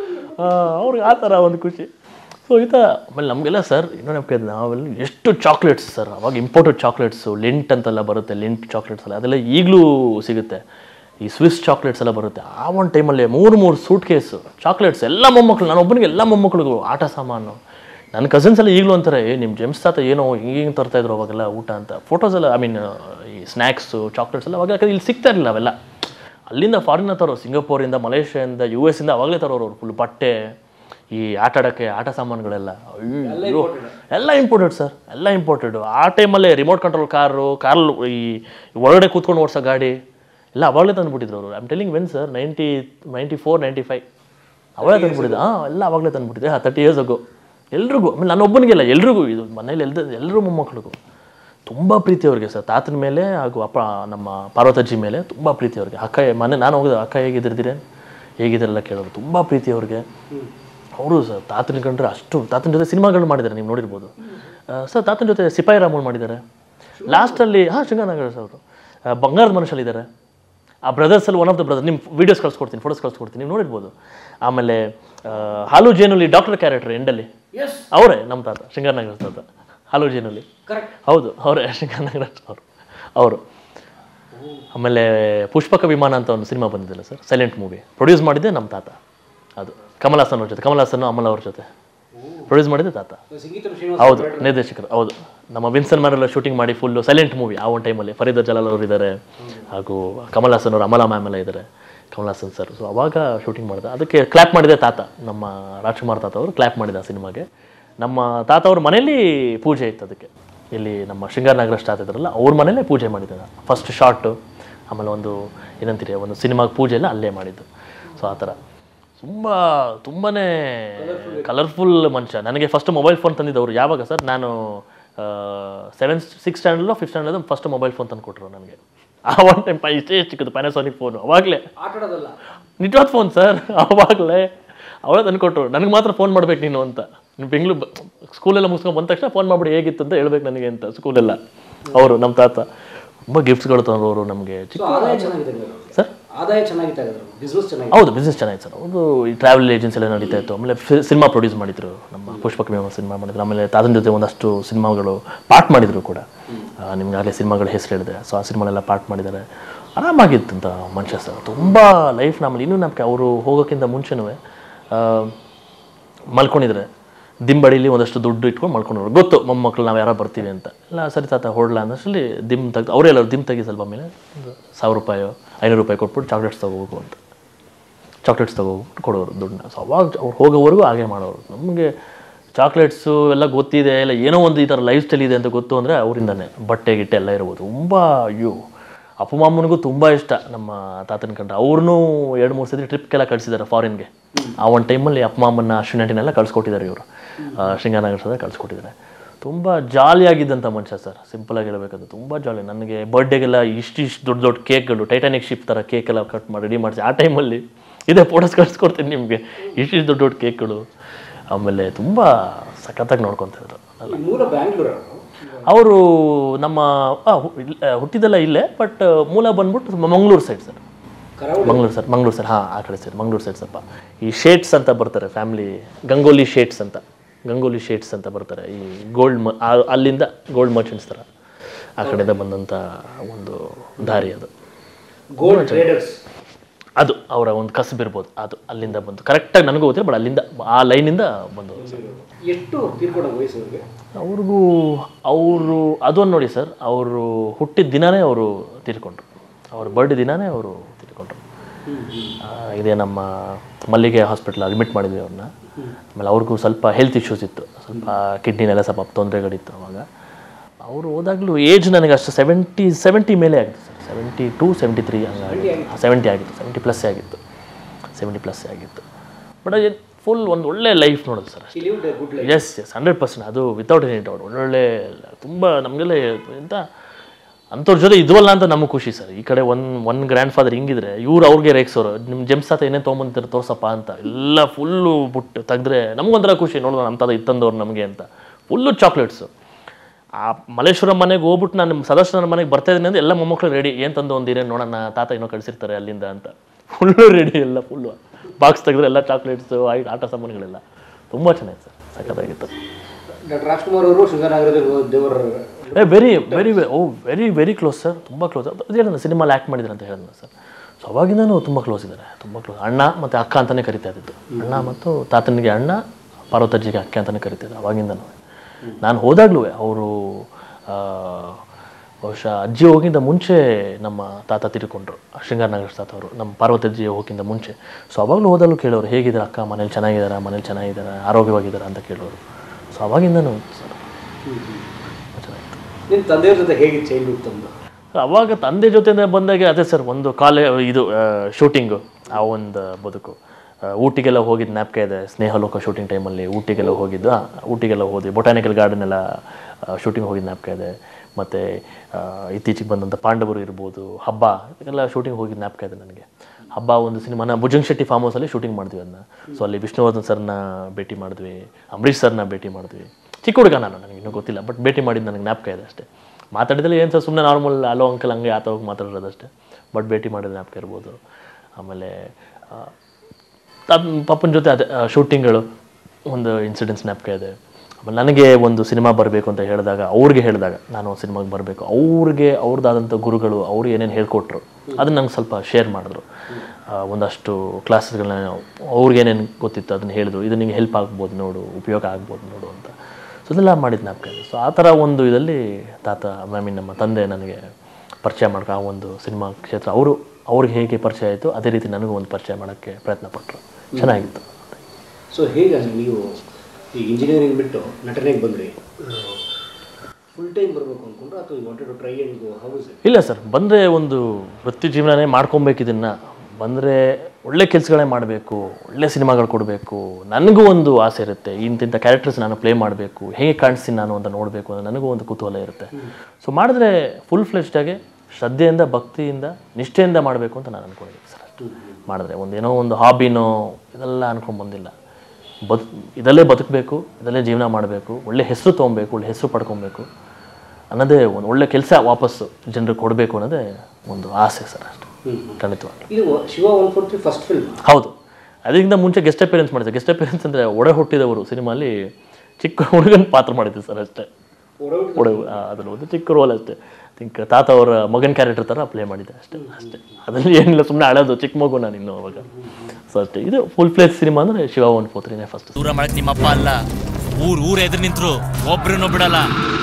ಅವ್ರಿಗೆ ಆ ಥರ ಒಂದು ಖುಷಿ ಸೊ ಈ ಥರ ಆಮೇಲೆ ನಮಗೆಲ್ಲ ಸರ್ ಇನ್ನೂ ನೆನಪು ನಾವೆಲ್ಲ ಎಷ್ಟು ಚಾಕ್ಲೇಟ್ಸ್ ಸರ್ ಅವಾಗ ಇಂಪೋರ್ಟೆಡ್ ಚಾಕ್ಲೇಟ್ಸು ಲಿಂಟ್ ಅಂತೆಲ್ಲ ಬರುತ್ತೆ ಲಿಂಟ್ ಚಾಕ್ಲೇಟ್ಸ್ ಎಲ್ಲ ಅದೆಲ್ಲ ಈಗಲೂ ಸಿಗುತ್ತೆ ಈ ಸ್ವಿಸ್ ಚಾಕ್ಲೇಟ್ಸ್ ಎಲ್ಲ ಬರುತ್ತೆ ಆ ಒಂದು ಟೈಮಲ್ಲಿ ಮೂರು ಮೂರು ಸೂಟ್ ಕೇಸು ಚಾಕ್ಲೇಟ್ಸ್ ಎಲ್ಲ ಮೊಮ್ಮಕ್ಕಳು ನಾನು ಒಬ್ಬನಿಗೆ ಎಲ್ಲ ಮೊಮ್ಮಕ್ಕಳಿಗೂ ಆಟ ಸಾಮಾನು ನನ್ನ ಕಸಿನ್ಸ್ ಎಲ್ಲ ಈಗಲೂ ಅಂತಾರೆ ಏ ನಿಮ್ಮ ಜೆಮ್ಸ್ ತಾತ ಏನೋ ಹಿಂಗೆ ಹಿಂಗೆ ತರ್ತಾ ಇದ್ರು ಅವಾಗೆಲ್ಲ ಊಟ ಅಂತ ಫೋಟೋಸ್ ಎಲ್ಲ ಐ ಮೀನ್ ಈ ಸ್ನ್ಯಾಕ್ಸು ಚಾಕ್ಲೇಟ್ಸ್ ಎಲ್ಲ ಅವಾಗ ಯಾಕಂದ್ರೆ ಇಲ್ಲಿ ಸಿಗ್ತಾ ಇರಲಿಲ್ಲ ಅವೆಲ್ಲ ಅಲ್ಲಿಂದ ಫಾರಿನ್ನ ತರೋರು ಸಿಂಗಾಪುರಿಂದ ಮಲೇಷ್ಯಾದಿಂದ ಯು ಎಸ್ ಇಂದ ಅವಾಗಲೇ ತರೋರು ಅವ್ರು ಫುಲ್ ಬಟ್ಟೆ ಈ ಆಟ ಆಡೋಕ್ಕೆ ಆಟ ಸಾಮಾನುಗಳೆಲ್ಲ ಅಯ್ಯೋ ಎಲ್ಲ ಇಂಪೋರ್ಟೆಡ್ ಸರ್ ಎಲ್ಲ ಇಂಪೋರ್ಟೆಡ್ ಆ ಟೈಮಲ್ಲೇ ರಿಮೋಟ್ ಕಂಟ್ರೋಲ್ ಕಾರು ಕಾರ್ ಈ ಒಳಗಡೆ ಕೂತ್ಕೊಂಡು ಓಡಿಸೋ ಗಾಡಿ ಎಲ್ಲ ಅವಾಗಲೇ ತಂದುಬಿಟ್ಟಿದ್ರು ಅವರು I'm telling when sir ninety ninety four ninety five ಅವಾಗಲೇ ತಂದುಬಿಟ್ಟಿದ್ದೆ ಹಾಂ ಎಲ್ಲ ಅವಾಗಲೇ ತಂದುಬಿಟ್ಟಿದ್ದೆ ಹಾಂ ತರ್ಟಿ ಇಯರ್ಸ್ ಅಗೋ ಎಲ್ರಿಗೂ ಆಮೇಲೆ ನನ್ನ ಒಬ್ಬನಿಗೆಲ್ಲ ಎಲ್ರಿಗೂ ಇದು ಮನೇಲಿ ಎಲ್ದ ಎಲ್ಲರೂ ಮೊಮ್ಮಕ್ಕಳಿಗೂ ತುಂಬ ಪ್ರೀತಿ ಅವ್ರಿಗೆ ಸರ್ ತಾತನ ಮೇಲೆ ಹಾಗೂ ಅಪ್ಪ ನಮ್ಮ ಪಾರ್ವತಜ್ಜಿ ಮೇಲೆ ತುಂಬ ಪ್ರೀತಿ ಅವ್ರಿಗೆ ಅಕ್ಕ ಮನೆ ನಾನು ಹೋಗಿದ್ದೆ ಅಕ್ಕ ಹೇಗಿದ್ದಿದ್ದೀರ ಹೇಗಿದ್ದಾರೆಲ್ಲ ಕೇಳೋರು ತುಂಬ ಪ್ರೀತಿ ಅವ್ರಿಗೆ ಅವರು ಸರ್ ತಾತನ ಕಂಡ್ರೆ ಅಷ್ಟು ತಾತನ ಜೊತೆ ಸಿನಿಮಾಗಳು ಮಾಡಿದ್ದಾರೆ ನೀವು ನೋಡಿರ್ಬೋದು ಆ, ಸರ್ ತಾತನ ಜೊತೆ ಸಿಪಾಯಿ ರಾಮನ್ ಮಾಡಿದ್ದಾರೆ ಲಾಸ್ಟಲ್ಲಿ ಹಾಂ ಶೃಂಗಾನಗರ ಅವರು ಬಂಗಾರದ ಮನುಷ್ಯಲ್ಲಿದ್ದಾರೆ ಆ ಬ್ರದರ್ಸಲ್ಲಿ ಒನ್ ಆಫ್ ದ ಬ್ರದರ್ ನಿಮ್ಮ ವೀಡಿಯೋಸ್ ಕಳ್ಸ್ಕೊಡ್ತೀನಿ ಫೋಟೋಸ್ ಕಳ್ಸ್ಕೊಡ್ತೀನಿ ನೀವು ನೋಡಿರ್ಬೋದು ಆಮೇಲೆ ಆ, ಹಾಲು ಜೇನುಲಿ ಡಾಕ್ಟರ್ ಕ್ಯಾರೆಕ್ಟರ್ ಎಂಡಲ್ಲಿ ಅವರೇ ನಮ್ಮ ತಾತ ಶೃಂಗಾರನಗರ ತಾತ ಹಾಲು ಜೇನುಲಿ ಹೌದು ಅವರೇ ಶೃಂಗಾರನಗರ ಅವರು ಅವರು ಆಮೇಲೆ ಪುಷ್ಪಕ ವಿಮಾನ ಅಂತ ಒಂದು ಸಿನಿಮಾ ಬಂದಿದ್ದಲ್ಲ ಸರ್ ಸೈಲೆಂಟ್ ಮೂವಿ ಪ್ರೊಡ್ಯೂಸ್ ಮಾಡಿದ್ದೆ ನಮ್ಮ ತಾತ ಅದು ಕಮಲ್ ಹಾಸನ್ ಅವ್ರ ಜೊತೆ ಕಮಲ್ ಹಾಸನ್ ಅಮಲ್ ಅವ್ರ ಜೊತೆ ಪ್ರೊಡ್ಯೂಸ್ ಮಾಡಿದ್ದೆ ತಾತ ಸಂಗೀತ ಶ್ರೀನಿವಾಸ ಹೌದು ನಿರ್ದೇಶಕರು ಹೌದು ನಮ್ಮ ವಿನ್ಸನ್ ಮನೆಲ್ಲ ಶೂಟಿಂಗ್ ಮಾಡಿ ಫುಲ್ಲು ಸೈಲೆಂಟ್ ಮೂವಿ ಆ ಒಂದು ಟೈಮಲ್ಲಿ ಫರೀದ ಜಲಾಲ್ ಅವರು ಇದ್ದಾರೆ ಹಾಗೂ ಕಮಲ್ ಹಾಸನ್ ಅವರು ಅಮಲಾ ಮ್ಯಾಮ್ ಎಲ್ಲ ಇದ್ದಾರೆ ಕಮಲ್ ಹಾಸನ್ ಸರ್ ಸೊ ಅವಾಗ ಶೂಟಿಂಗ್ ಮಾಡಿದೆ ಅದಕ್ಕೆ ಕ್ಲ್ಯಾಪ್ ಮಾಡಿದೆ ತಾತ ನಮ್ಮ ರಾಜ್ಕುಮಾರ್ ತಾತ ಅವರು ಕ್ಲ್ಯಾಪ್ ಮಾಡಿದ ಆ ಸಿನಿಮಾಗೆ ನಮ್ಮ ತಾತ ಅವ್ರ ಮನೇಲಿ ಪೂಜೆ ಇತ್ತು ಅದಕ್ಕೆ ಇಲ್ಲಿ ನಮ್ಮ ಶೃಂಗಾರ ನಗರ ಸ್ಟಾರ್ಟ್ ಇದ್ರಲ್ಲ ಅವ್ರ ಮನೇಲೇ ಪೂಜೆ ಮಾಡಿದ್ದೆ ನಾನು ಫಸ್ಟ್ ಶಾರ್ಟು ಆಮೇಲೆ ಒಂದು ಏನಂತೀರಿ ಒಂದು ಸಿನಿಮಾಗೆ ಪೂಜೆ ಎಲ್ಲ ಅಲ್ಲೇ ಮಾಡಿದ್ದು ಸೊ ಆ ಥರ ತುಂಬ ತುಂಬಾ ಕಲರ್ಫುಲ್ ಮನುಷ್ಯ ನನಗೆ ಫಸ್ಟ್ ಮೊಬೈಲ್ ಫೋನ್ ತಂದಿದ್ದವರು ಯಾವಾಗ ಸರ್ ನಾನು seven six standard fifth standard first mobile phone ತಂದು ಕೊಟ್ಟರು ನನಗೆ ಆ ಒನ್ ಟೈಮ್ ಪೈ ಇಷ್ಟೇ ಚಿಕ್ಕದು ಪ್ಯಾನಾಸೋನಿಕ್ ಫೋನು ಅವಾಗಲೇ ಆಟ ಆಡೋದಲ್ಲ ನಿಜವಾದ ಫೋನ್ ಸರ್ ಆವಾಗಲೇ ಅವಳೇ ತಂದು ಕೊಟ್ಟರು ನನಗೆ ಮಾತ್ರ ಫೋನ್ ಮಾಡ್ಬೇಕು ನೀನು ಅಂತ ನೀನು ಬೆಂಗಳೂರು ಸ್ಕೂಲೆಲ್ಲ ಮುಗಿಸ್ಕೊಂಡು ಬಂದ ತಕ್ಷಣ ಫೋನ್ ಮಾಡಿ ಹೇಗಿತ್ತು ಅಂತ ಹೇಳ್ಬೇಕು ನನಗೆ ಅಂತ ಸ್ಕೂಲೆಲ್ಲ ಅವರು ನಮ್ಮ ತಾತ ತುಂಬ ಗಿಫ್ಟ್ಸ್ಗಳು ತಂದವರು ನಮಗೆ ಚಿಕ್ಕ ಸೊ ಆದಾಯ ಚೆನ್ನಾಗಿದೆ ಹಂಗಾದ್ರೆ. ಸರ್ ಆದಾಯ ಚೆನ್ನಾಗಿತ್ತು ಹಾಗಾದ್ರೆ ಬಿಸ್ನೆಸ್ ಚೆನ್ನಾಗಿದೆ ಹೌದು ಬಿಸ್ನೆಸ್ ಚೆನ್ನಾಗಿತ್ತು ಸರ್ ಅವರು ಈ ಟ್ರಾವೆಲ್ ಏಜೆನ್ಸಿ ಎಲ್ಲ ನಡೀತಾ ಇತ್ತು ಆಮೇಲೆ ಸಿನಿಮಾ ಪ್ರೊಡ್ಯೂಸ್ ಮಾಡಿದ್ರು ನಮ್ಮ ಪುಷ್ಪಕ ಮೇಮ ಸಿನಿಮಾ ಮಾಡಿದ್ರು ಆಮೇಲೆ ತಾತನ ಜೊತೆ ಒಂದಷ್ಟು ಸಿನಿಮಾಗಳು ಪಾರ್ಟ್ ಮಾಡಿದ್ರು ಕೂಡ ನಿಮ್ಗೆ ಆಗಲೇ ಸಿನಿಮಾಗಳ ಹೆಸರು ಹೇಳಿದೆ ಸೊ ಆ ಸಿನಿಮಾಲೆಲ್ಲ ಪಾರ್ಟ್ ಮಾಡಿದ್ದಾರೆ ಆರಾಮಾಗಿತ್ತಂತ ಮನುಷ್ಯ ಸರ್ ತುಂಬ ಲೈಫ್ ನಮ್ಮಲ್ಲಿ ಇನ್ನೂ ನಮಗೆ ಅವರು ಹೋಗೋಕ್ಕಿಂತ ಮುಂಚೆನೂ ಮಲ್ಕೊಂಡಿದ್ರೆ ದಿಂಬಡಿಲಿ ಒಂದಷ್ಟು ದುಡ್ಡು ಇಟ್ಕೊಂಡು ಮಲ್ಕೊಂಡ್ರು ಗೊತ್ತು ಮೊಮ್ಮಕ್ಳು ನಾವು ಯಾರೋ ಬರ್ತೀವಿ ಅಂತ ಇಲ್ಲ ಸರಿ ತಾತ ಹೊಡ್ಲಾ ಅನ್ನೋಷ್ಟರಲ್ಲಿ ದಿಮ್ ತೆಗ್ದು ಅವರೆಲ್ಲ ದಿಮ್ ತೆಗಿ ಸ್ವಲ್ಪ ಮೇಲೆ ಒಂದು ಸಾವಿರ ರೂಪಾಯೋ ಐನೂರು ರೂಪಾಯಿ ಕೊಟ್ಬಿಟ್ಟು ಚಾಕ್ಲೇಟ್ಸ್ ತಗೋಬೇಕು ಅಂತ ಚಾಕ್ಲೇಟ್ಸ್ ತಗೋಬಿಟ್ಟು ಕೊಡೋರು ದುಡ್ಡನ್ನ ಸೊ ಅವಾಗ ಅವ್ರು ಹೋಗೋವರೆಗೂ ಹಾಗೆ ಮಾಡೋರು ನಮಗೆ ಚಾಕ್ಲೇಟ್ಸು ಎಲ್ಲ ಗೊತ್ತಿದೆ ಇಲ್ಲ ಏನೋ ಒಂದು ಈ ಥರ ಲೈಫ್ ಸ್ಟೈಲ್ ಇದೆ ಅಂತ ಗೊತ್ತು ಅಂದರೆ ಅವರಿಂದನೇ ಬಟ್ಟೆ ಗಿಟ್ಟೆ ಎಲ್ಲ ಇರ್ಬೋದು ತುಂಬ ಅಯ್ಯೋ ಅಪ್ಪ ಮಾಮನಿಗೂ ತುಂಬ ಇಷ್ಟ ನಮ್ಮ ತಾತನ ಕಂಡ್ರೆ ಅವ್ರನ್ನೂ ಎರಡು ಮೂರು ಸತಿ ಟ್ರಿಪ್ಗೆಲ್ಲ ಕಳಿಸಿದ್ದಾರೆ ಫಾರಿನ್ಗೆ ಆ ಒಂದು ಟೈಮಲ್ಲಿ ಅಪ್ಪ ಮಾಮನ್ನ ಅಶ್ವಿನಟಿನೆಲ್ಲ ಕಳ್ಸಿಕೊಟ್ಟಿದ್ದಾರೆ ಇವರು ಶೃಂಗಾನಗರ ಕಳ್ಸಿಕೊಟ್ಟಿದ್ದಾರೆ ತುಂಬ ಜಾಲಿಯಾಗಿದ್ದಂಥ ಮನುಷ್ಯ ಸರ್ ಸಿಂಪಲಾಗಿ ಹೇಳಬೇಕಂದ್ರೆ ತುಂಬ ಜಾಲಿ ನನಗೆ ಬರ್ಡೇಗೆಲ್ಲ ಇಷ್ಟಿಷ್ಟು ದೊಡ್ಡ ದೊಡ್ಡ ಕೇಕ್ಗಳು ಟೈಟಾನಿಕ್ ಶಿಪ್ ಥರ ಕೇಕ್ ಎಲ್ಲ ಕಟ್ ಮಾಡಿ ರೆಡಿ ಮಾಡಿಸಿ ಆ ಟೈಮಲ್ಲಿ ಇದೇ ಫೋಟೋಸ್ ಕಳಿಸ್ಕೊಡ್ತೀನಿ ನಿಮಗೆ ಇಷ್ಟಿಷ್ಟು ದೊಡ್ಡ ದೊಡ್ಡ ಕೇಕ್ಗಳು ಆಮೇಲೆ ತುಂಬ ಸಖತ್ತಾಗಿ ನೋಡ್ಕೊತಿದ್ರು ಈ ಮೂಲ ಬ್ಯಾಂಗ್ಳೂರು ಅವರು ನಮ್ಮ ಆ, ಹು- ಇಲ್- ಆ, ಹುಟ್ಟಿದ್ದೆಲ್ಲ ಇಲ್ಲೇ ಬಟ್ ಮೂಲ ಬಂದ್ಬಿಟ್ಟು ಮಂಗಳೂರು ಸೈಡ್ ಸರ್ ಕರಾವಳಿ ಮಂಗಳೂರು ಸರ್ ಮಂಗಳೂರು ಸರ್ ಹಾಂ ಆ ಕಡೆ ಸರ್ ಮಂಗಳೂರು ಸೈಡ್ ಸ್ವಲ್ಪ ಈ ಶೇಟ್ಸ್ ಅಂತ ಬರ್ತಾರೆ ಫ್ಯಾಮಿಲಿ ಗಂಗೋಲಿ ಶೇಟ್ಸ್ ಅಂತ ಗಂಗೋಲಿ ಶೇಟ್ಸ್ ಅಂತ ಬರ್ತಾರೆ ಈ ಗೋಲ್ಡ್ ಮ ಆ- ಅಲ್ಲಿಂದ ಗೋಲ್ಡ್ ಮರ್ಚೆಂಟ್ಸ್ ಥರ ಆ ಕಡೆಯಿಂದ ಬಂದಂಥ ಒಂದು ದಾರಿ ಅದು ಗೋಲ್ಡ್ ಟ್ರೇಡರ್ಸ್ ಅದು ಅವರ ಒಂದು ಕಸಬಿರ್ಬೋದು ಅದು ಅಲ್ಲಿಂದ ಬಂದು ಕರೆಕ್ಟಾಗಿ ನನಗೂ ಗೊತ್ತಿಲ್ಲ ಬಟ್ ಅಲ್ಲಿಂದ ಆ ಲೈನಿಂದ ಬಂದು ಎಷ್ಟು ತೀರ್ಕೊಂಡ ವಯಸ್ಸು ಅವ್ರಿಗೆ ಅವ್ರಿಗೂ ಅವರು ಅದೊಂದು ನೋಡಿ ಸರ್ ಅವರು ಹುಟ್ಟಿದ ದಿನನೇ ಅವರು ತೀರ್ಕೊಂಡ್ರು ಅವ್ರ ಬರ್ಡೇ ದಿನನೇ ಅವರು ತೀರ್ಕೊಂಡ್ರು ಆ, ಇದೇ ನಮ್ಮ ಮಲ್ಲಿಗೆ ಹಾಸ್ಪಿಟ್ಲ್ ಅಡ್ಮಿಟ್ ಮಾಡಿದ್ವಿ ಅವ್ರನ್ನ ಆಮೇಲೆ ಅವ್ರಿಗೂ ಸ್ವಲ್ಪ ಹೆಲ್ತ್ ಇಶ್ಯೂಸ್ ಇತ್ತು ಸ್ವಲ್ಪ ಕಿಡ್ನಿನೆಲ್ಲ ಸ್ವಲ್ಪ ತೊಂದರೆಗಳಿತ್ತು ಅವಾಗ ಅವರು ಹೋದಾಗಲೂ ಏಜ್ ನನಗೆ ಅಷ್ಟು ಸೆವೆಂಟಿ ಸೆವೆಂಟಿ ಮೇಲೆ ಆಗಿತ್ತು sir seventy two seventy three ಹಂಗಾಗಿ ಸೆವೆಂಟಿ ಆಗಿತ್ತು ಸೆವೆಂಟಿ ಪ್ಲಸ್ಸೇ ಆಗಿತ್ತು ಸೆವೆಂಟಿ ಪ್ಲಸ್ಸೇ ಆಗಿತ್ತು ಬಟ್ ಫುಲ್ ಒಂದು ಒಳ್ಳೆ ಲೈಫ್ ನೋಡೋದು sir she lived good life yes yes hundred percent ಅದು ವಿತೌಟ್ ಎನಿ ಡೌಟ್ ಒಳ್ಳೊಳ್ಳೆ ತುಂಬ ನಮಗೆಲ್ಲ ಎಂತ ಅಂಥವ್ರ ಜೊತೆ ಇದ್ವಲ್ಲ ಅಂತ ನಮಗೆ ಖುಷಿ ಸರ್ ಈ ಕಡೆ ಒನ್ ಒನ್ ಗ್ರ್ಯಾಂಡ್ ಫಾದರ್ ಹಿಂಗಿದ್ರೆ ಇವ್ರು ಅವ್ರಿಗೆ ರೇಗ್ಸೋರು ನಿಮ್ಮ ಜೆಮ್ಸ್ ತಾತ ಏನೇ ತೊಗೊಂಬಂತಾರೆ ತೋರ್ಸಪ್ಪ ಅಂತ ಎಲ್ಲ ಫುಲ್ಲು ಬುಟ್ಟು ತೆಗೆದ್ರೆ ನಮಗೊಂಥರ ಖುಷಿ ನೋಡೋಣ ನಮ್ಮ ತಾತ ಇತ್ತಂದವ್ರು ನಮಗೆ ಅಂತ ಫುಲ್ಲು ಚಾಕ್ಲೇಟ್ಸು ಆ ಮಲ್ಲೇಶ್ವರಂ ಮನೆಗೆ ಹೋಗ್ಬಿಟ್ಟು ನಾನು ಸದಸ್ಯನ ಮನೆಗೆ ಬರ್ತಾ ಇದ್ದೀನಿ ಅಂದ್ರೆ ಎಲ್ಲ ಮೊಮ್ಮಕ್ಕಳು ರೆಡಿ ಏನು ತಂದು ಒಂದಿರೇ ನೋಡೋಣ ತಾತ ಏನೋ ಕಳಿಸಿರ್ತಾರೆ ಅಲ್ಲಿಂದ ಅಂತ ಫುಲ್ಲು ರೆಡಿ ಎಲ್ಲ ಫುಲ್ಲು ಬಾಕ್ಸ್ ತೆಗೆದ್ರೆ ಎಲ್ಲ ಚಾಕ್ಲೇಟ್ಸು ಆಟ ಸಾಮಾನುಗಳೆಲ್ಲ ತುಂಬ ಚೆನ್ನಾಗಿತ್ತು ಸರ್ ಸಖತ್ತಾಗಿತ್ತು ಡಾಕ್ಟರ್ ರಾಜ್ಕುಮಾರ್ ಅವರು ಶೃಂಗನಗರದ ದೇವರ ಏ very very oh very very close sir ತುಂಬ ಕ್ಲೋಸ್ ಅದು ಹೇಳಿದ ಸಿನಿಮಾಲಿ ಆ್ಯಕ್ಟ್ ಮಾಡಿದ್ರು ಅಂತ ಹೇಳಿದ್ನ ಸರ್ ಸೊ ಅವಾಗಿಂದನೂ ತುಂಬ ಕ್ಲೋಸ್ ಇದ್ದಾರೆ ತುಂಬ ಕ್ಲೋಸ್ ಅಣ್ಣ ಮತ್ತು ಅಕ್ಕ ಅಂತಲೇ ಕರಿತಾ ಇದ್ದಿದ್ದು ಅಣ್ಣ ಮತ್ತು ತಾತನಿಗೆ ಅಣ್ಣ ಪಾರ್ವತಜ್ಜಿಗೆ ಅಕ್ಕ ಅಂತಲೇ ಕರಿತಿದ್ರು ಅವಾಗಿಂದನೂ ನಾನು ಹೋದಾಗಲೂ ಅವರು ಬಹುಶಃ ಅಜ್ಜಿ ಹೋಗಿಂದ ಮುಂಚೆ ನಮ್ಮ ತಾತ ತಿರ್ಕೊಂಡ್ರು ಶೃಂಗಾರನಗರ ತಾತ ಅವರು ನಮ್ಮ ಪಾರ್ವತಜ್ಜಿ ಹೋಗಿಂದ ಮುಂಚೆ ಸೊ ಅವಾಗಲೂ ಹೋದಾಗಲೂ ಕೇಳೋರು ಹೇಗಿದ್ದಾರೆ ಅಕ್ಕ ಮನೇಲಿ ಚೆನ್ನಾಗಿದ್ದಾರೆ ಮನೇಲಿ ಚೆನ್ನಾಗಿದ್ದಾರೆ ಆರೋಗ್ಯವಾಗಿದ್ದಾರೆ ಅಂತ ಕೇಳೋರು ಸೊ ಅವಾಗಿಂದನೂ ಸರ್ ಚೆನ್ನಾಗಿತ್ತು ನಿಮ್ಮ ತಂದೆಯವ್ರ ಜೊತೆ ಹೇಗಿತ್ತು ಚೈಲ್ಡ್ಹುಡ್ ತಂದು ಅವಾಗ ತಂದೆ ಜೊತೆ ಬಂದಾಗ ಅದೇ ಸರ್ ಒಂದು ಕಾಲೇ ಇದು ಶೂಟಿಂಗು ಆ ಒಂದು ಬದುಕು ಆ, ಊಟಿಗೆಲ್ಲ ಹೋಗಿದ್ದು ಜ್ಞಾಪಕ ಇದೆ ಸ್ನೇಹಲೋಕ ಶೂಟಿಂಗ್ ಟೈಮಲ್ಲಿ ಊಟಿಗೆಲ್ಲ ಹೋಗಿದ್ದು ಆ, ಊಟಿಗೆಲ್ಲ ಹೋದ್ವಿ ಬೊಟಾನಿಕಲ್ ಗಾರ್ಡನ್ ಎಲ್ಲ ಶೂಟಿಂಗ್ ಹೋಗಿದ್ದು ಜ್ಞಾಪಕ ಇದೆ ಮತ್ತು ಇತ್ತೀಚೆಗೆ ಬಂದಂಥ ಪಾಂಡವರು ಇರ್ಬೋದು ಹಬ್ಬ ಇದೆಲ್ಲ ಶೂಟಿಂಗ್ ಹೋಗಿದ್ದು ಜ್ಞಾಪಕ ಇದೆ ನನಗೆ ಹಬ್ಬ ಒಂದು ಸಿನಿಮಾನ ಭುಜಂಗ್ ಶೆಟ್ಟಿ ಫಾರ್ಮ್ ಹೌಸಲ್ಲಿ ಶೂಟಿಂಗ್ ಮಾಡಿದ್ವಿ ಅದನ್ನ ಸೊ ಅಲ್ಲಿ ವಿಷ್ಣುವರ್ಧನ್ ಸರ್ನ ಭೇಟಿ ಮಾಡಿದ್ವಿ ಅಂಬರೀಷ್ ಸರ್ನ ಭೇಟಿ ಮಾಡಿದ್ವಿ ಚಿಕ್ಕ ಹುಡುಗ ನಾನು ನನಗೆ ಇನ್ನೂ ಗೊತ್ತಿಲ್ಲ ಬಟ್ ಭೇಟಿ ಮಾಡಿದ್ದು ನನಗೆ ಜ್ಞಾಪಕ ಇದೆ ಅಷ್ಟೇ ಮಾತಾಡಿದಲ್ಲಿ ಏನು ಸರ್ ಸುಮ್ಮನೆ ನಾರ್ಮಲ್ ಅಲೋ ಅಂಕಲ್ ಹಂಗೆ ಆತ ಹೋಗಿ ಮಾತಾಡೋದಷ್ಟೇ ಬಟ್ ಭೇಟಿ ಮಾಡಿದ ಜ್ಞಾಪಕ ಇರ್ಬೋದು ಆಮೇಲೆ ಅದು ಪಾಪನ ಜೊತೆ ಅದೇ ಶೂಟಿಂಗ್ಗಳು ಒಂದು ಇನ್ಸಿಡೆನ್ಸ್ ಜ್ಞಾಪಕ ಇದೆ ಆಮೇಲೆ ನನಗೆ ಒಂದು ಸಿನಿಮಾ ಬರಬೇಕು ಅಂತ ಹೇಳಿದಾಗ ಅವ್ರಿಗೆ ಹೇಳಿದಾಗ ನಾನು ಒಂದು ಸಿನಿಮಾಗೆ ಬರಬೇಕು ಅವ್ರಿಗೆ ಅವ್ರದ್ದಾದಂಥ ಗುರುಗಳು ಅವ್ರು ಏನೇನು ಹೇಳ್ಕೊಟ್ರು ಅದನ್ನ ನಂಗೆ ಸ್ವಲ್ಪ ಶೇರ್ ಮಾಡಿದ್ರು ಆ, ಒಂದಷ್ಟು ಕ್ಲಾಸಸ್ಗಳನ್ನ ಅವ್ರಿಗೆ ಏನೇನು ಗೊತ್ತಿತ್ತು ಅದನ್ನ ಹೇಳಿದ್ರು ಇದು ನಿಂಗೆ ಹೆಲ್ಪ್ ಆಗ್ಬೋದು ನೋಡು ಉಪಯೋಗ ಆಗ್ಬೋದು ನೋಡು ಅಂತ ಸೊ ಅದೆಲ್ಲ ಮಾಡಿದ ಜ್ಞಾಪಕ ಇದೆ ಸೊ ಆ ಥರ ಒಂದು ಇದರಲ್ಲಿ ತಾತ ಐ ಮೀನ್ ನಮ್ಮ ತಂದೆ ನನಗೆ ಪರಿಚಯ ಮಾಡ್ಕೊ ಆ ಒಂದು ಸಿನಿಮಾ ಕ್ಷೇತ್ರ ಅವರು ಅವ್ರಿಗೆ ಹೇಗೆ ಪರಿಚಯ ಆಯಿತು ಅದೇ ರೀತಿ ನನಗೂ ಒಂದು ಪರಿಚಯ ಮಾಡೋಕ್ಕೆ ಪ್ರಯತ್ನ ಪಟ್ಟರು ಚೆನ್ನಾಗಿತ್ತು ಸೊ ಹೇಗೆ ಅಂದ್ರೆ ನೀವು ಈ ಇಂಜಿನಿಯರಿಂಗ್ ಬಿಟ್ಟು ನಟನೆಗೆ ಬಂದ್ರಿ ಫುಲ್ ಟೈಮ್ ಬರಬೇಕು ಅಂದ್ಕೊಂಡ್ರೆ ಅಥವಾ you wanted to try and go house it ಇಲ್ಲ ಸರ್ ಬಂದರೆ ಒಂದು ವೃತ್ತಿ ಜೀವನನೇ ಮಾಡ್ಕೊಬೇಕು ಇದನ್ನು ಬಂದರೆ ಒಳ್ಳೆ ಕೆಲಸಗಳೇ ಮಾಡಬೇಕು ಒಳ್ಳೆ ಸಿನಿಮಾಗಳು ಕೊಡಬೇಕು ನನಗೂ ಒಂದು ಆಸೆ ಇರುತ್ತೆ ಇಂತಿಂಥ ಕ್ಯಾರೆಕ್ಟರ್ಸ್ ನಾನು ಪ್ಲೇ ಮಾಡಬೇಕು ಹೇಗೆ ಕಾಣಿಸ್ತೀನಿ ನಾನು ಅಂತ ನೋಡಬೇಕು ಅಂತ ನನಗೂ ಒಂದು ಕುತೂಹಲ ಇರುತ್ತೆ ಸೊ ಮಾಡಿದ್ರೆ ಫುಲ್ ಫ್ಲೆಶ್ಡಾಗೆ ಶ್ರದ್ಧೆಯಿಂದ ಭಕ್ತಿಯಿಂದ ನಿಷ್ಠೆಯಿಂದ ಮಾಡಬೇಕು ಅಂತ ನಾನು ಅಂದ್ಕೊಂಡಿದ್ದೀನಿ ಸರ್ ಅಷ್ಟು ಮಾಡಿದ್ರೆ ಒಂದೇನೋ ಒಂದು ಹಾಬಿನೋ ಇದೆಲ್ಲ ಅನ್ಕೊಂಡು ಬಂದಿಲ್ಲ ಬದ್ ಇದಲ್ಲೇ ಬದುಕಬೇಕು ಇದಲ್ಲೇ ಜೀವನ ಮಾಡಬೇಕು ಒಳ್ಳೆ ಹೆಸರು ತೊಗೊಬೇಕು ಒಳ್ಳೆ ಹೆಸರು ಪಡ್ಕೊಬೇಕು ಅನ್ನೋದೇ ಒಂದು ಒಳ್ಳೆ ಕೆಲಸ ವಾಪಸ್ಸು ಜನರಿಗೆ ಕೊಡಬೇಕು ಅನ್ನೋದೇ ಒಂದು ಆಸೆ ಸರ್ ಅಷ್ಟು ಖಂಡಿತವಾಗಿ ಇದು Shiva one four three first film ಹೌದು ಅದಕ್ಕಿಂತ ಮುಂಚೆ ಗೆಸ್ಟ್ ಅಪಿಯರೆನ್ಸ್ ಮಾಡಿದ್ದೆ ಗೆಸ್ಟ್ ಅಪಿಯರೆನ್ಸ್ ಅಂದರೆ ಒಡೆ ಹುಟ್ಟಿದವರು ಸಿನಿಮಾಲಿ ಚಿಕ್ಕ ಹುಡುಗನ ಪಾತ್ರ ಮಾಡಿದ್ದೆ ಸರ್ ಅಷ್ಟೇ ಒಡೆ ಆ, ಅದ್ರಲ್ಲಿ ಒಂದು ಚಿಕ್ಕ ರೋಲ್ ಅಷ್ಟೇ ಥಿಂಕ್ ತಾತ ಅವರ ಮಗನ ಕ್ಯಾರೆಕ್ಟರ್ ಥರ ಪ್ಲೇ ಮಾಡಿದ್ದೆ ಅಷ್ಟೇ ಅಷ್ಟೇ ಅದರಲ್ಲಿ ಏನಿಲ್ಲ ಸುಮ್ಮನೆ ಅಳೋದು ಚಿಕ್ಕ ಮಗು ನಾನು ಇನ್ನು ಅವಾಗ ಸೊ ಅಷ್ಟೇ ಇದು ಫುಲ್ ಫ್ಲೇಜ್ ಸಿನಿಮಾ ಅಂದರೆ ಶಿವ ಒನ್ ಫೋತ್ರಿನೇ ಫಸ್ಟ್ ದೂರ ಮಾಡಕ್ ನಿಮ್ಮಪ್ಪ ಅಲ್ಲ ಊರ್ ಊರ್ ಎದುರು ನಿಂತ್ರು ಒಬ್ರನ್ನೂ ಬಿಡಲ್ಲ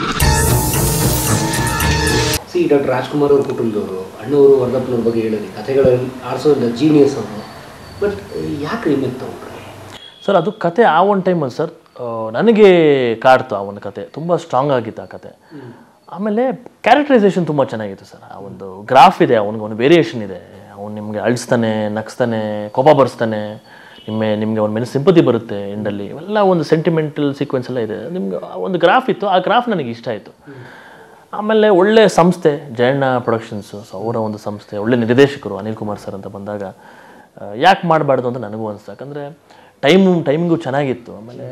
ಸಿ ಡಾಕ್ಟರ್ ರಾಜ್ಕುಮಾರ್ ಅವ್ರ ಕುಟುಂಬದವರು ಅಣ್ಣವರು ವರ್ಧಪ್ಪನವ್ರ ಬಗ್ಗೆ ಹೇಳಿದ್ರಿ ಕಥೆಗಳಲ್ಲಿ ಆರಿಸೋದ್ರಿಂದ ಜೀನಿಯಸ್ ಅವರು ಬಟ್ ಯಾಕೆ ರಿಮೇಕ್ ತಗೊಂಡ್ರೆ ಸರ್ ಅದು ಕತೆ ಆ ಒಂದು ಟೈಮಲ್ಲಿ ಸರ್ ಆ, ನನಗೆ ಕಾಡ್ತು ಆ ಒಂದು ಕತೆ ತುಂಬ ಸ್ಟ್ರಾಂಗ್ ಆಗಿತ್ತು ಆ ಕತೆ ಆಮೇಲೆ ಕ್ಯಾರೆಕ್ಟರೈಸೇಷನ್ ತುಂಬ ಚೆನ್ನಾಗಿತ್ತು ಸರ್ ಆ ಒಂದು ಗ್ರಾಫ್ ಇದೆ ಅವನಿಗೆ ಒಂದು ವೇರಿಯೇಷನ್ ಇದೆ ಅವ್ನು ನಿಮಗೆ ಅಳಿಸ್ತಾನೆ ನಗ್ಸ್ತಾನೆ ಕೋಪ ಬರ್ಸ್ತಾನೆ ನಿಮ್ಮೆ ನಿಮಗೆ ಅವ್ನ ಮೇಲೆ ಸಿಂಪತಿ ಬರುತ್ತೆ ಎಂಡಲ್ಲಿ ಇವೆಲ್ಲ ಒಂದು ಸೆಂಟಿಮೆಂಟಲ್ ಸೀಕ್ವೆನ್ಸ್ ಎಲ್ಲ ಇದೆ ನಿಮ್ಗೆ ಆ ಒಂದು ಗ್ರಾಫ್ ಇತ್ತು ಆ ಗ್ರಾಫ್ ನನಗೆ ಇಷ್ಟ ಆಯಿತು ಆಮೇಲೆ ಒಳ್ಳೆ ಸಂಸ್ಥೆ ಜಯಣ್ಣ ಪ್ರೊಡಕ್ಷನ್ಸು ಸೊ ಅವರ ಒಂದು ಸಂಸ್ಥೆ ಒಳ್ಳೆ ನಿರ್ದೇಶಕರು ಅನಿಲ್ ಕುಮಾರ್ ಸರ್ ಅಂತ ಬಂದಾಗ ಯಾಕೆ ಮಾಡಬಾರ್ದು ಅಂತ ನನಗೂ ಅನಿಸ್ತು ಯಾಕಂದರೆ ಟೈಮು ಟೈಮಿಂಗು ಚೆನ್ನಾಗಿತ್ತು ಆಮೇಲೆ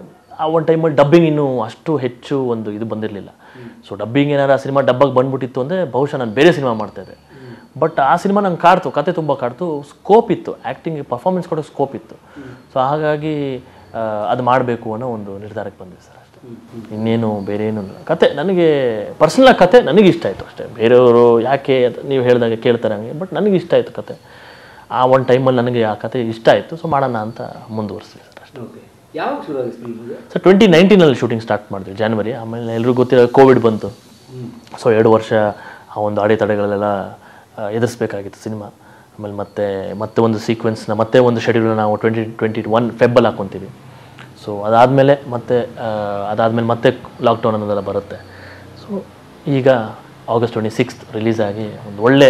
ಆ ಒಂದು ಟೈಮಲ್ಲಿ ಡಬ್ಬಿಂಗ್ ಇನ್ನೂ ಅಷ್ಟು ಹೆಚ್ಚು ಒಂದು ಇದು ಬಂದಿರಲಿಲ್ಲ ಸೊ ಡಬ್ಬಿಂಗ್ ಏನಾರು ಆ ಸಿನಿಮಾ ಡಬ್ಬಾಗಿ ಬಂದ್ಬಿಟ್ಟಿತ್ತು ಅಂದರೆ ಬಹುಶಃ ನಾನು ಬೇರೆ ಸಿನಿಮಾ ಮಾಡ್ತಾಯಿದ್ದೆ ಬಟ್ ಆ ಸಿನಿಮಾ ನಂಗೆ ಕಾಡ್ತು ಕತೆ ತುಂಬ ಕಾಡ್ತು ಸ್ಕೋಪ್ ಇತ್ತು ಆ್ಯಕ್ಟಿಂಗ್ ಪರ್ಫಾರ್ಮೆನ್ಸ್ ಕೊಡೋ ಸ್ಕೋಪ್ ಇತ್ತು ಸೊ ಹಾಗಾಗಿ ಆ, ಅದು ಮಾಡಬೇಕು ಅನ್ನೋ ಒಂದು ನಿರ್ಧಾರಕ್ಕೆ ಬಂದಿದೆ ಸರ್ ಅಷ್ಟೇ ಇನ್ನೇನು ಬೇರೆ ಏನು ಇಲ್ಲ. ಕತೆ ನನಗೆ ಪರ್ಸನಲ್ ಕತೆ ನನಗೆ ಇಷ್ಟ ಆಯಿತು ಅಷ್ಟೇ ಬೇರೆಯವರು ಯಾಕೆ ಅಂತ ನೀವು ಹೇಳಿದಾಗ ಕೇಳ್ತಾರೆ ಹಂಗೆ ಬಟ್ ನನಗೆ ಇಷ್ಟ ಆಯಿತು ಕತೆ ಆ ಒಂದು ಟೈಮಲ್ಲಿ ನನಗೆ ಆ ಕತೆ ಇಷ್ಟ ಆಯಿತು ಸೊ ಮಾಡೋಣ ಅಂತ ಮುಂದುವರಿಸ್ತೀವಿ ಸರ್ ಅಷ್ಟೇ ಓಕೆ ಯಾವಾಗ ಶುರು ಆಗಿದೆ ಫಿಲ್ಮ್ ಸೊ ಟ್ವೆಂಟಿ ನೈನ್ಟೀನಲ್ಲಿ ಶೂಟಿಂಗ್ ಸ್ಟಾರ್ಟ್ ಮಾಡಿದ್ವಿ ಜಾನ್ವರಿ ಆಮೇಲೆ ಎಲ್ರಿಗೂ ಗೊತ್ತಿರೋ ಕೋವಿಡ್ ಬಂತು ಸೊ ಎರಡು ವರ್ಷ ಆ ಒಂದು ಅಡೆತಡೆಗಳೆಲ್ಲ ಎದುರಿಸ್ಬೇಕಾಗಿತ್ತು ಸಿನಿಮಾ ಆಮೇಲೆ ಮತ್ತೆ ಮತ್ತೆ ಒಂದು ಸೀಕ್ವೆನ್ಸ್ನ ಮತ್ತೆ ಒಂದು ಶೆಡ್ಯೂಲ್ನ ನಾವು ಟ್ವೆಂಟಿ ಟ್ವೆಂಟಿ ಒನ್ ಫೆಬ್ಬಲ್ಲಿ ಹಾಕ್ಕೊತೀವಿ ಸೊ ಅದಾದಮೇಲೆ ಮತ್ತೆ ಆ, ಅದಾದಮೇಲೆ ಮತ್ತೆ ಲಾಕ್ಡೌನ್ ಅನ್ನೋದೆಲ್ಲ ಬರುತ್ತೆ ಸೊ ಈಗ ಆಗಸ್ಟ್ ಟ್ವೆಂಟಿ ಸಿಕ್ಸ್ತ್ ರಿಲೀಸ್ ಆಗಿ ಒಂದು ಒಳ್ಳೆ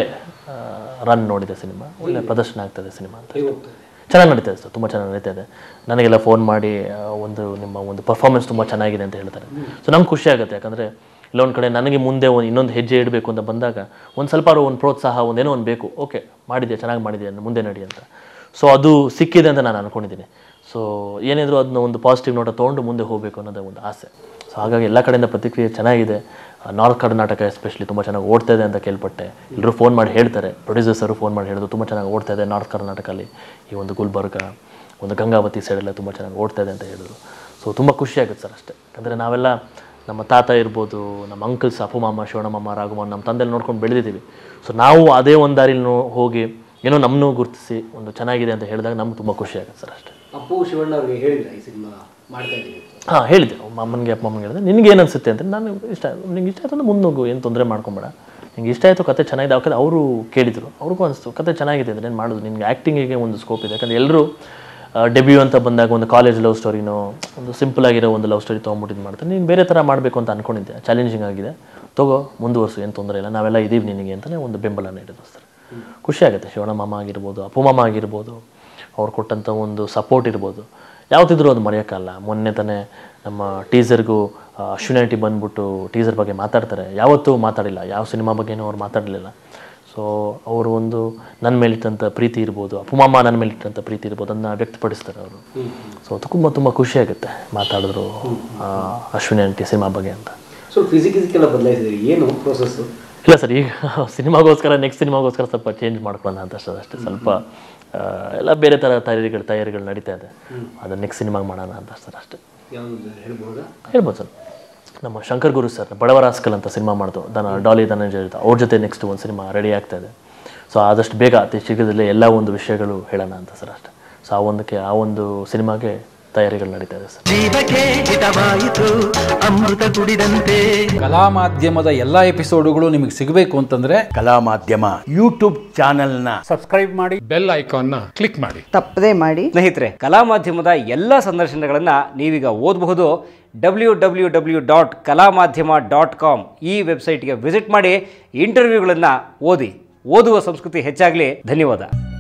ರನ್ ನೋಡಿದೆ ಸಿನಿಮಾ ಒಳ್ಳೆ ಪ್ರದರ್ಶನ ಆಗ್ತದೆ ಸಿನಿಮಾ ಅಂತ ಹೇಗೆ ಹೋಗ್ತದೆ ಚೆನ್ನಾಗಿ ನಡೀತಾ ಇದೆ ಸರ್ ತುಂಬ ಚೆನ್ನಾಗಿ ನಡೀತಾ ಇದೆ ನನಗೆಲ್ಲ ಫೋನ್ ಮಾಡಿ ಆ, ಒಂದು ನಿಮ್ಮ ಒಂದು ಪರ್ಫಾರ್ಮೆನ್ಸ್ ತುಂಬ ಚೆನ್ನಾಗಿದೆ ಅಂತ ಹೇಳ್ತಾರೆ ಸೊ ನಮ್ಗೆ ಖುಷಿ ಆಗುತ್ತೆ ಯಾಕಂದರೆ ಇಲ್ಲೊಂದು ಕಡೆ ನನಗೆ ಮುಂದೆ ಒಂದು ಇನ್ನೊಂದು ಹೆಜ್ಜೆ ಇಡಬೇಕು ಅಂತ ಬಂದಾಗ ಒಂದು ಸ್ವಲ್ಪ ಒಂದು ಪ್ರೋತ್ಸಾಹ ಒಂದೇನೋ ಒಂದು ಬೇಕು ಓಕೆ ಮಾಡಿದ್ಯಾ ಚೆನ್ನಾಗಿ ಮಾಡಿದ್ಯಾ ಮುಂದೆ ನಡಿ ಅಂತ ಸೊ ಅದು ಸಿಕ್ಕಿದೆ ಅಂತ ನಾನು ಅನ್ಕೊಂಡಿದ್ದೀನಿ ಸೊ ಏನಿದ್ರು ಅದನ್ನ ಒಂದು ಪಾಸಿಟಿವ್ ನೋಟ ತೊಗೊಂಡು ಮುಂದೆ ಹೋಗಬೇಕು ಅನ್ನೋದೇ ಒಂದು ಆಸೆ ಸೊ ಹಾಗಾಗಿ ಎಲ್ಲ ಕಡೆಯಿಂದ ಪ್ರತಿಕ್ರಿಯೆ ಚೆನ್ನಾಗಿದೆ ನಾರ್ತ್ ಕರ್ನಾಟಕ ಎಸ್ಪೆಷಲಿ ತುಂಬ ಚೆನ್ನಾಗಿ ಓಡ್ತಾ ಇದೆ ಅಂತ ಕೇಳ್ಪಟ್ಟೆ ಎಲ್ಲರೂ ಫೋನ್ ಮಾಡಿ ಹೇಳ್ತಾರೆ ಪ್ರೊಡ್ಯೂಸರ್ಸರು ಫೋನ್ ಮಾಡಿ ಹೇಳಿದ್ರು ತುಂಬ ಚೆನ್ನಾಗಿ ಓಡ್ತಾ ಇದೆ ನಾರ್ತ್ ಕರ್ನಾಟಕಲ್ಲಿ ಈ ಒಂದು ಗುಲ್ಬರ್ಗ ಒಂದು ಗಂಗಾವತಿ ಸೈಡೆಲ್ಲ ತುಂಬ ಚೆನ್ನಾಗಿ ಓಡ್ತಾ ಇದೆ ಅಂತ ಹೇಳಿದ್ರು ಸೊ ತುಂಬ ಖುಷಿ ಆಗುತ್ತೆ ಸರ್ ಅಷ್ಟೇ ಯಾಕಂದರೆ ನಾವೆಲ್ಲ ನಮ್ಮ ತಾತ ಇರ್ಬೋದು ನಮ್ಮ ಅಂಕಲ್ಸ್ ಅಪ್ಪು ಮಾಮ ಶಿವಣ್ಣಮ್ಮ ರಾಘವನ್ ನಮ್ಮ ತಂದೆಲ್ಲ ನೋಡ್ಕೊಂಡು ಬೆಳೆದಿದ್ದೀವಿ ಸೊ ನಾವು ಅದೇ ಒಂದು ದಾರಿಲಿ ನೋ- ಹೋಗಿ ಏನೋ ನಮ್ಮನ್ನೂ ಗುರುತಿಸಿ ಒಂದು ಚೆನ್ನಾಗಿದೆ ಅಂತ ಹೇಳಿದಾಗ ನಮ್ಗೆ ತುಂಬ ಖುಷಿ ಆಗುತ್ತೆ ಸರ್ ಅಷ್ಟೇ ಅಪ್ಪು ಶಿವಣ್ಣ ಅವ್ರಿಗೆ ಹೇಳಿದ್ರ ಈ ಸಿನಿಮಾ ಮಾಡ್ತಾ ಇದ್ದೀನಿ ಅಂತ ಹಾಂ ಹೇಳಿದೆ ಅಮ್ಮ ಅಮ್ಮನಿಗೆ ಅಪ್ಪ ಅಮ್ಮನಿಗೆ ಹೇಳಿದೆ ನಿನಗೆ ಏನು ಅನಿಸುತ್ತೆ ಅಂತ ನಾನು ಇಷ್ಟ ನಿಂಗೆ ಇಷ್ಟ ಆಯ್ತು ಅಂದ್ರೆ ಮುಂದೋಗು ಏನು ತೊಂದರೆ ಮಾಡ್ಕೊಂಬೇಡ ನಿಂಗೆ ಇಷ್ಟ ಆಯಿತು ಕತೆ ಚೆನ್ನಾಗಿದೆ ಯಾಕಂದ್ರೆ ಅವರು ಕೇಳಿದರು ಅವ್ರಿಗೂ ಅನಿಸ್ತು ಕತೆ ಚೆನ್ನಾಗಿದೆ ಅಂದರೆ ಏನು ಮಾಡೋದು ನಿನ್ಗೆ ಆ್ಯಕ್ಟಿಂಗಿಗೆ ಒಂದು ಸ್ಕೋಪ್ ಇದೆ ಯಾಕಂದರೆ ಎಲ್ಲರೂ ಡೆಬ್ಯೂ ಅಂತ ಬಂದಾಗ ಒಂದು ಕಾಲೇಜ್ ಲವ್ ಸ್ಟೋರಿನೋ ಒಂದು ಸಿಂಪಲ್ ಆಗಿರೋ ಒಂದು ಲವ್ ಸ್ಟೋರಿ ತೊಗೊಂಬಿಟ್ಟು ಮಾಡ್ತಾರೆ ನೀನು ಬೇರೆ ಥರ ಮಾಡಬೇಕು ಅಂತ ಅಂದ್ಕೊಂಡಿದ್ದೆ ಚಾಲೆಂಜಿಂಗ್ ಆಗಿದೆ ತಗೋ ಮುಂದುವರ್ಸು ಏನು ತೊಂದರೆ ಇಲ್ಲ ನಾವೆಲ್ಲ ಇದ್ದೀವಿ ನಿನಗೆ ಅಂತಲೇ ಒಂದು ಬೆಂಬಲ ನೀಡಿದ್ರು ಸರ್ ಖುಷಿ ಆಗುತ್ತೆ ಶಿವಣ್ಣ ಮಾಮ ಆಗಿರ್ಬೋದು ಅಪ್ಪು ಮಾಮ ಆಗಿರ್ಬೋದು ಅವ್ರು ಕೊಟ್ಟಂಥ ಒಂದು ಸಪೋರ್ಟ್ ಇರ್ಬೋದು ಯಾವತ್ತಿದ್ರೂ ಅದು ಮರೆಯೋಕ್ಕಲ್ಲ ಮೊನ್ನೆ ತಾನೇ ನಮ್ಮ ಟೀಸರ್ಗೂ ಅಶ್ವಿನಾಟಿ ಬಂದ್ಬಿಟ್ಟು ಟೀಸರ್ ಬಗ್ಗೆ ಮಾತಾಡ್ತಾರೆ ಯಾವತ್ತೂ ಮಾತಾಡಿಲ್ಲ ಯಾವ ಸಿನಿಮಾ ಬಗ್ಗೆನೂ ಅವ್ರು ಮಾತಾಡಲಿಲ್ಲ ಸೊ ಅವರು ಒಂದು ನನ್ನ ಮೇಲಿಟ್ಟಂಥ ಪ್ರೀತಿ ಇರ್ಬೋದು ಅಪ್ಪುಮಾಮ ನನ್ನ ಮೇಲಿಟ್ಟಂಥ ಪ್ರೀತಿ ಇರ್ಬೋದು ಅದನ್ನು ವ್ಯಕ್ತಪಡಿಸ್ತಾರೆ ಅವರು ಸೊ ತುಂಬ ತುಂಬ ಖುಷಿಯಾಗುತ್ತೆ ಮಾತಾಡಿದ್ರು ಆ, ಅಶ್ವಿನಿ ಆಂಟಿ ಸಿನಿಮಾ ಬಗ್ಗೆ ಅಂತ ಸೊ ಫಿಸಿಕ್ಸ್ ಬದಲಾಯಿಸಿದ್ರಿ ಏನು ಪ್ರೋಸೆಸ್ಸು ಇಲ್ಲ ಸರ್ ಈಗ ಸಿನಿಮಾಗೋಸ್ಕರ ನೆಕ್ಸ್ಟ್ ಸಿನಿಮಾಗೋಸ್ಕರ ಸ್ವಲ್ಪ ಚೇಂಜ್ ಮಾಡ್ಕೊಳ್ಳೋಣ ಅಂತ ಅಷ್ಟೇ ಅಷ್ಟೇ ಸ್ವಲ್ಪ ಆ, ಎಲ್ಲ ಬೇರೆ ಥರ ತಯಾರಿಗಳು ತಯಾರಿಗಳು ನಡೀತಾ ಇದೆ ಅದು ನೆಕ್ಸ್ಟ್ ಸಿನಿಮಾಗೆ ಮಾಡೋಣ ಅಂತ ಸರ್ ಅಷ್ಟೇ ಯಾವುದು ಹೇಳ್ಬೋದಾ ಹೇಳ್ಬೋದು ಸರ್ ನಮ್ಮ ಶಂಕರ್ ಗುರು ಸರ್ ಬಡವರ ಹಾಸ್ಕಲ್ ಅಂತ ಸಿನಿಮಾ ಮಾಡ್ದು ದನ ಡಾಲಿ ಧನಂಜಯ ಅವ್ರ ಜೊತೆ ನೆಕ್ಸ್ಟ್ ಒಂದು ಸಿನಿಮಾ ರೆಡಿ ಆಗ್ತಾ ಇದೆ ಸೊ ಆದಷ್ಟು ಬೇಗ ಅತಿ ಶೀಘ್ರದಲ್ಲೇ ಎಲ್ಲ ಒಂದು ವಿಷಯಗಳು ಹೇಳೋಣ ಅಂತ ಸರ್ ಅಷ್ಟೇ ಸೊ ಆ ಒಂದಕ್ಕೆ ಆ ಒಂದು ಸಿನಿಮಾಗೆ ತಯಾರಿಗಳು ನಡೀತಾ ಇದೆ ಸರ್ ಜೀವಕ್ಕೆ ಹಿತವಾಯಿತು ಅಮೃತ ಕುಡಿದಂತೆ ಕಲಾ ಮಾಧ್ಯಮದ ಎಲ್ಲ ಎಪಿಸೋಡುಗಳು ನಿಮಗೆ ಸಿಗಬೇಕು ಅಂತಂದ್ರೆ ಕಲಾ ಮಾಧ್ಯಮ ಯೂಟ್ಯೂಬ್ ಚಾನೆಲ್ನ ಬೆಲ್ ಐಕಾನ್ನ ಕ್ಲಿಕ್ ಮಾಡಿ ತಪ್ಪದೇ ಮಾಡಿ ಸ್ನೇಹಿತರೆ ಕಲಾ ಮಾಧ್ಯಮದ ಎಲ್ಲ ಸಂದರ್ಶನಗಳನ್ನು ನೀವೀಗ ಓದಬಹುದು ಡಬ್ಲ್ಯೂ ಡಬ್ಲ್ಯೂ ಡಬ್ಲ್ಯೂ ಡಾಟ್ ಕಲಾ ಮಾಧ್ಯಮ ಡಾಟ್ ಕಾಮ್ ಈ ವೆಬ್ಸೈಟ್ಗೆ ವಿಸಿಟ್ ಮಾಡಿ ಇಂಟರ್ವ್ಯೂಗಳನ್ನು ಓದಿ ಓದುವ ಸಂಸ್ಕೃತಿ ಹೆಚ್ಚಾಗಲಿ ಧನ್ಯವಾದ